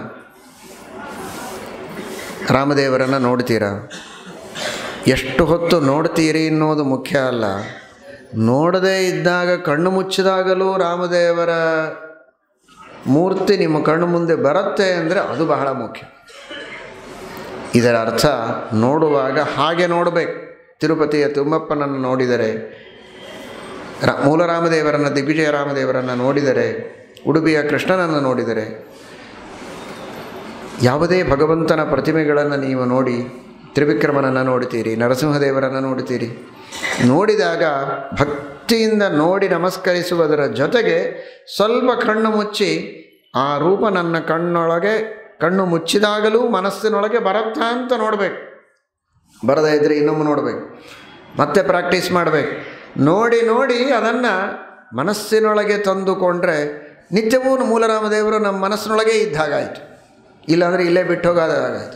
ರಾಮದೇವರನ್ನು ನೋಡ್ತೀರಾ ಎಷ್ಟು ಹೊತ್ತು ನೋಡ್ತೀರಿ ಅನ್ನೋದು ಮುಖ್ಯ ಅಲ್ಲ ನೋಡದೇ ಇದ್ದಾಗ ಕಣ್ಣು ಮುಚ್ಚಿದಾಗಲೂ ರಾಮದೇವರ ಮೂರ್ತಿ ನಿಮ್ಮ ಕಣ್ಣು ಮುಂದೆ ಬರುತ್ತೆ ಅಂದರೆ ಅದು ಬಹಳ ಮುಖ್ಯ ಇದರ ಅರ್ಥ ನೋಡುವಾಗ ಹಾಗೆ ನೋಡಬೇಕು ತಿರುಪತಿಯ ತಿಮ್ಮಪ್ಪನನ್ನು ನೋಡಿದರೆ ರಾ ಮೂಲರಾಮದೇವರನ್ನು ದಿಗ್ವಿಜಯ ರಾಮದೇವರನ್ನು ನೋಡಿದರೆ ಉಡುಪಿಯ ಕೃಷ್ಣನನ್ನು ನೋಡಿದರೆ ಯಾವುದೇ ಭಗವಂತನ ಪ್ರತಿಮೆಗಳನ್ನು ನೀವು ನೋಡಿ ತ್ರಿವಿಕ್ರಮನನ್ನು ನೋಡ್ತೀರಿ ನರಸಿಂಹದೇವರನ್ನು ನೋಡ್ತೀರಿ ನೋಡಿದಾಗ ಭಕ್ತಿಯಿಂದ ನೋಡಿ ನಮಸ್ಕರಿಸುವುದರ ಜೊತೆಗೆ ಸ್ವಲ್ಪ ಕಣ್ಣು ಮುಚ್ಚಿ ಆ ರೂಪ ನನ್ನ ಕಣ್ಣೊಳಗೆ ಕಣ್ಣು ಮುಚ್ಚಿದಾಗಲೂ ಮನಸ್ಸಿನೊಳಗೆ ಬರುತ್ತಾ ಅಂತ ನೋಡಬೇಕು ಬರದೇ ಇದ್ದರೆ ಇನ್ನೊಮ್ಮೆ ನೋಡಬೇಕು ಮತ್ತೆ ಪ್ರಾಕ್ಟೀಸ್ ಮಾಡಬೇಕು ನೋಡಿ ನೋಡಿ ಅದನ್ನು ಮನಸ್ಸಿನೊಳಗೆ ತಂದುಕೊಂಡ್ರೆ ನಿತ್ಯವೂ ಮೂಲರಾಮದೇವರು ನಮ್ಮ ಮನಸ್ಸಿನೊಳಗೆ ಇದ್ದಾಗಾಯಿತು ಇಲ್ಲಾಂದರೆ ಇಲ್ಲೇ ಬಿಟ್ಟು ಹೋಗೋದಾಗಾಯ್ತು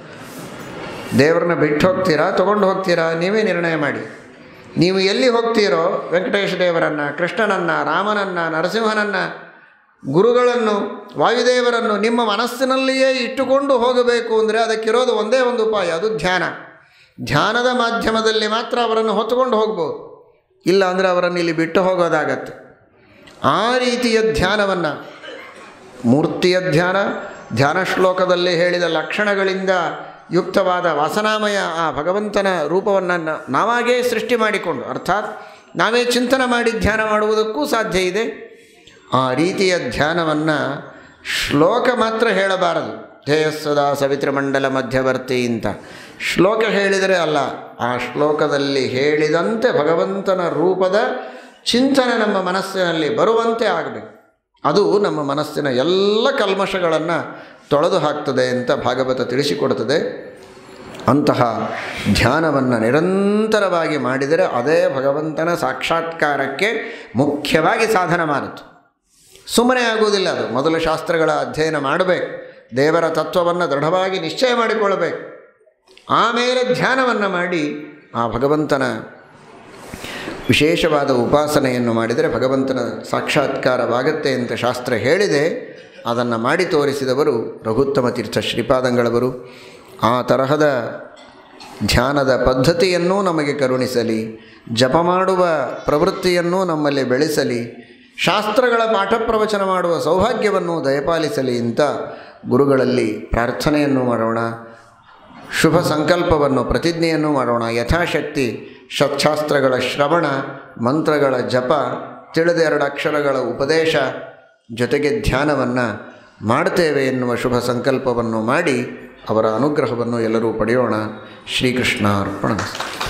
ದೇವ್ರನ್ನ ಬಿಟ್ಟು ಹೋಗ್ತೀರಾ ತೊಗೊಂಡು ಹೋಗ್ತೀರಾ ನೀವೇ ನಿರ್ಣಯ ಮಾಡಿ ನೀವು ಎಲ್ಲಿ ಹೋಗ್ತೀರೋ ವೆಂಕಟೇಶ ದೇವರನ್ನು ಕೃಷ್ಣನನ್ನು ರಾಮನನ್ನು ನರಸಿಂಹನನ್ನು ಗುರುಗಳನ್ನು ವಾಯುದೇವರನ್ನು ನಿಮ್ಮ ಮನಸ್ಸಿನಲ್ಲಿಯೇ ಇಟ್ಟುಕೊಂಡು ಹೋಗಬೇಕು ಅಂದರೆ ಅದಕ್ಕಿರೋದು ಒಂದೇ ಒಂದು ಉಪಾಯ ಅದು ಧ್ಯಾನ ಧ್ಯಾನದ ಮಾಧ್ಯಮದಲ್ಲಿ ಮಾತ್ರ ಅವರನ್ನು ಹೊತ್ತುಕೊಂಡು ಹೋಗ್ಬೋದು ಇಲ್ಲ ಅಂದರೆ ಅವರನ್ನು ಇಲ್ಲಿ ಬಿಟ್ಟು ಹೋಗೋದಾಗತ್ತೆ ಆ ರೀತಿಯ ಧ್ಯಾನವನ್ನು ಮೂರ್ತಿಯ ಧ್ಯಾನ ಧ್ಯಾನ ಶ್ಲೋಕದಲ್ಲಿ ಹೇಳಿದ ಲಕ್ಷಣಗಳಿಂದ ಯುಕ್ತವಾದ ವಾಸನಾಮಯ ಆ ಭಗವಂತನ ರೂಪವನ್ನು ನ- ನಾವಾಗೇ ಸೃಷ್ಟಿ ಮಾಡಿಕೊಂಡು ಅರ್ಥಾತ್ ನಾವೇ ಚಿಂತನೆ ಮಾಡಿ ಧ್ಯಾನ ಮಾಡುವುದಕ್ಕೂ ಸಾಧ್ಯ ಇದೆ ಆ ರೀತಿಯ ಧ್ಯಾನವನ್ನು ಶ್ಲೋಕ ಮಾತ್ರ ಹೇಳಬಾರದು ಧ್ಯೇಯಸ್ಸದಾ ಸವಿತೃಮಂಡಲ ಮಧ್ಯವರ್ತಿ ಅಂತ ಶ್ಲೋಕ ಹೇಳಿದರೆ ಅಲ್ಲ ಆ ಶ್ಲೋಕದಲ್ಲಿ ಹೇಳಿದಂತೆ ಭಗವಂತನ ರೂಪದ ಚಿಂತನೆ ನಮ್ಮ ಮನಸ್ಸಿನಲ್ಲಿ ಬರುವಂತೆ ಆಗಬೇಕು ಅದು ನಮ್ಮ ಮನಸ್ಸಿನ ಎಲ್ಲ ಕಲ್ಮಶಗಳನ್ನು ತೊಳೆದು ಹಾಕ್ತದೆ ಅಂತ ಭಾಗವತ ತಿಳಿಸಿಕೊಡುತ್ತದೆ ಅಂತಹ ಧ್ಯಾನವನ್ನು ನಿರಂತರವಾಗಿ ಮಾಡಿದರೆ ಅದೇ ಭಗವಂತನ ಸಾಕ್ಷಾತ್ಕಾರಕ್ಕೆ ಮುಖ್ಯವಾಗಿ ಸಾಧನ ಮಾಡುತ್ತೆ ಸುಮ್ಮನೆ ಆಗುವುದಿಲ್ಲ ಅದು ಮೊದಲು ಶಾಸ್ತ್ರಗಳ ಅಧ್ಯಯನ ಮಾಡಬೇಕು ದೇವರ ತತ್ವವನ್ನು ದೃಢವಾಗಿ ನಿಶ್ಚಯ ಮಾಡಿಕೊಳ್ಳಬೇಕು ಆಮೇಲೆ ಧ್ಯಾನವನ್ನು ಮಾಡಿ ಆ ಭಗವಂತನ ವಿಶೇಷವಾದ ಉಪಾಸನೆಯನ್ನು ಮಾಡಿದರೆ ಭಗವಂತನ ಸಾಕ್ಷಾತ್ಕಾರವಾಗತ್ತೆ ಅಂತ ಶಾಸ್ತ್ರ ಹೇಳಿದೆ ಅದನ್ನು ಮಾಡಿ ತೋರಿಸಿದವರು ರಘುತ್ತಮ ತೀರ್ಥ ಶ್ರೀಪಾದಂಗಳವರು ಆ ತರಹದ ಧ್ಯಾನದ ಪದ್ಧತಿಯನ್ನೂ ನಮಗೆ ಕರುಣಿಸಲಿ ಜಪ ಮಾಡುವ ಪ್ರವೃತ್ತಿಯನ್ನೂ ನಮ್ಮಲ್ಲಿ ಬೆಳೆಸಲಿ ಶಾಸ್ತ್ರಗಳ ಪಾಠ ಪ್ರವಚನ ಮಾಡುವ ಸೌಭಾಗ್ಯವನ್ನು ದಯಪಾಲಿಸಲಿ ಅಂತ ಗುರುಗಳಲ್ಲಿ ಪ್ರಾರ್ಥನೆಯನ್ನು ಮಾಡೋಣ ಶುಭ ಸಂಕಲ್ಪವನ್ನು ಪ್ರತಿಜ್ಞೆಯನ್ನು ಮಾಡೋಣ ಯಥಾಶಕ್ತಿ ಸತ್ಶಾಸ್ತ್ರಗಳ ಶ್ರವಣ ಮಂತ್ರಗಳ ಜಪ ತಿಳಿದ ಎರಡು ಅಕ್ಷರಗಳ ಉಪದೇಶ ಜೊತೆಗೆ ಧ್ಯಾನವನ್ನು ಮಾಡ್ತೇವೆ ಎನ್ನುವ ಶುಭ ಸಂಕಲ್ಪವನ್ನು ಮಾಡಿ ಅವರ ಅನುಗ್ರಹವನ್ನು ಎಲ್ಲರೂ ಪಡೆಯೋಣ ಶ್ರೀಕೃಷ್ಣ ಅರ್ಪಣ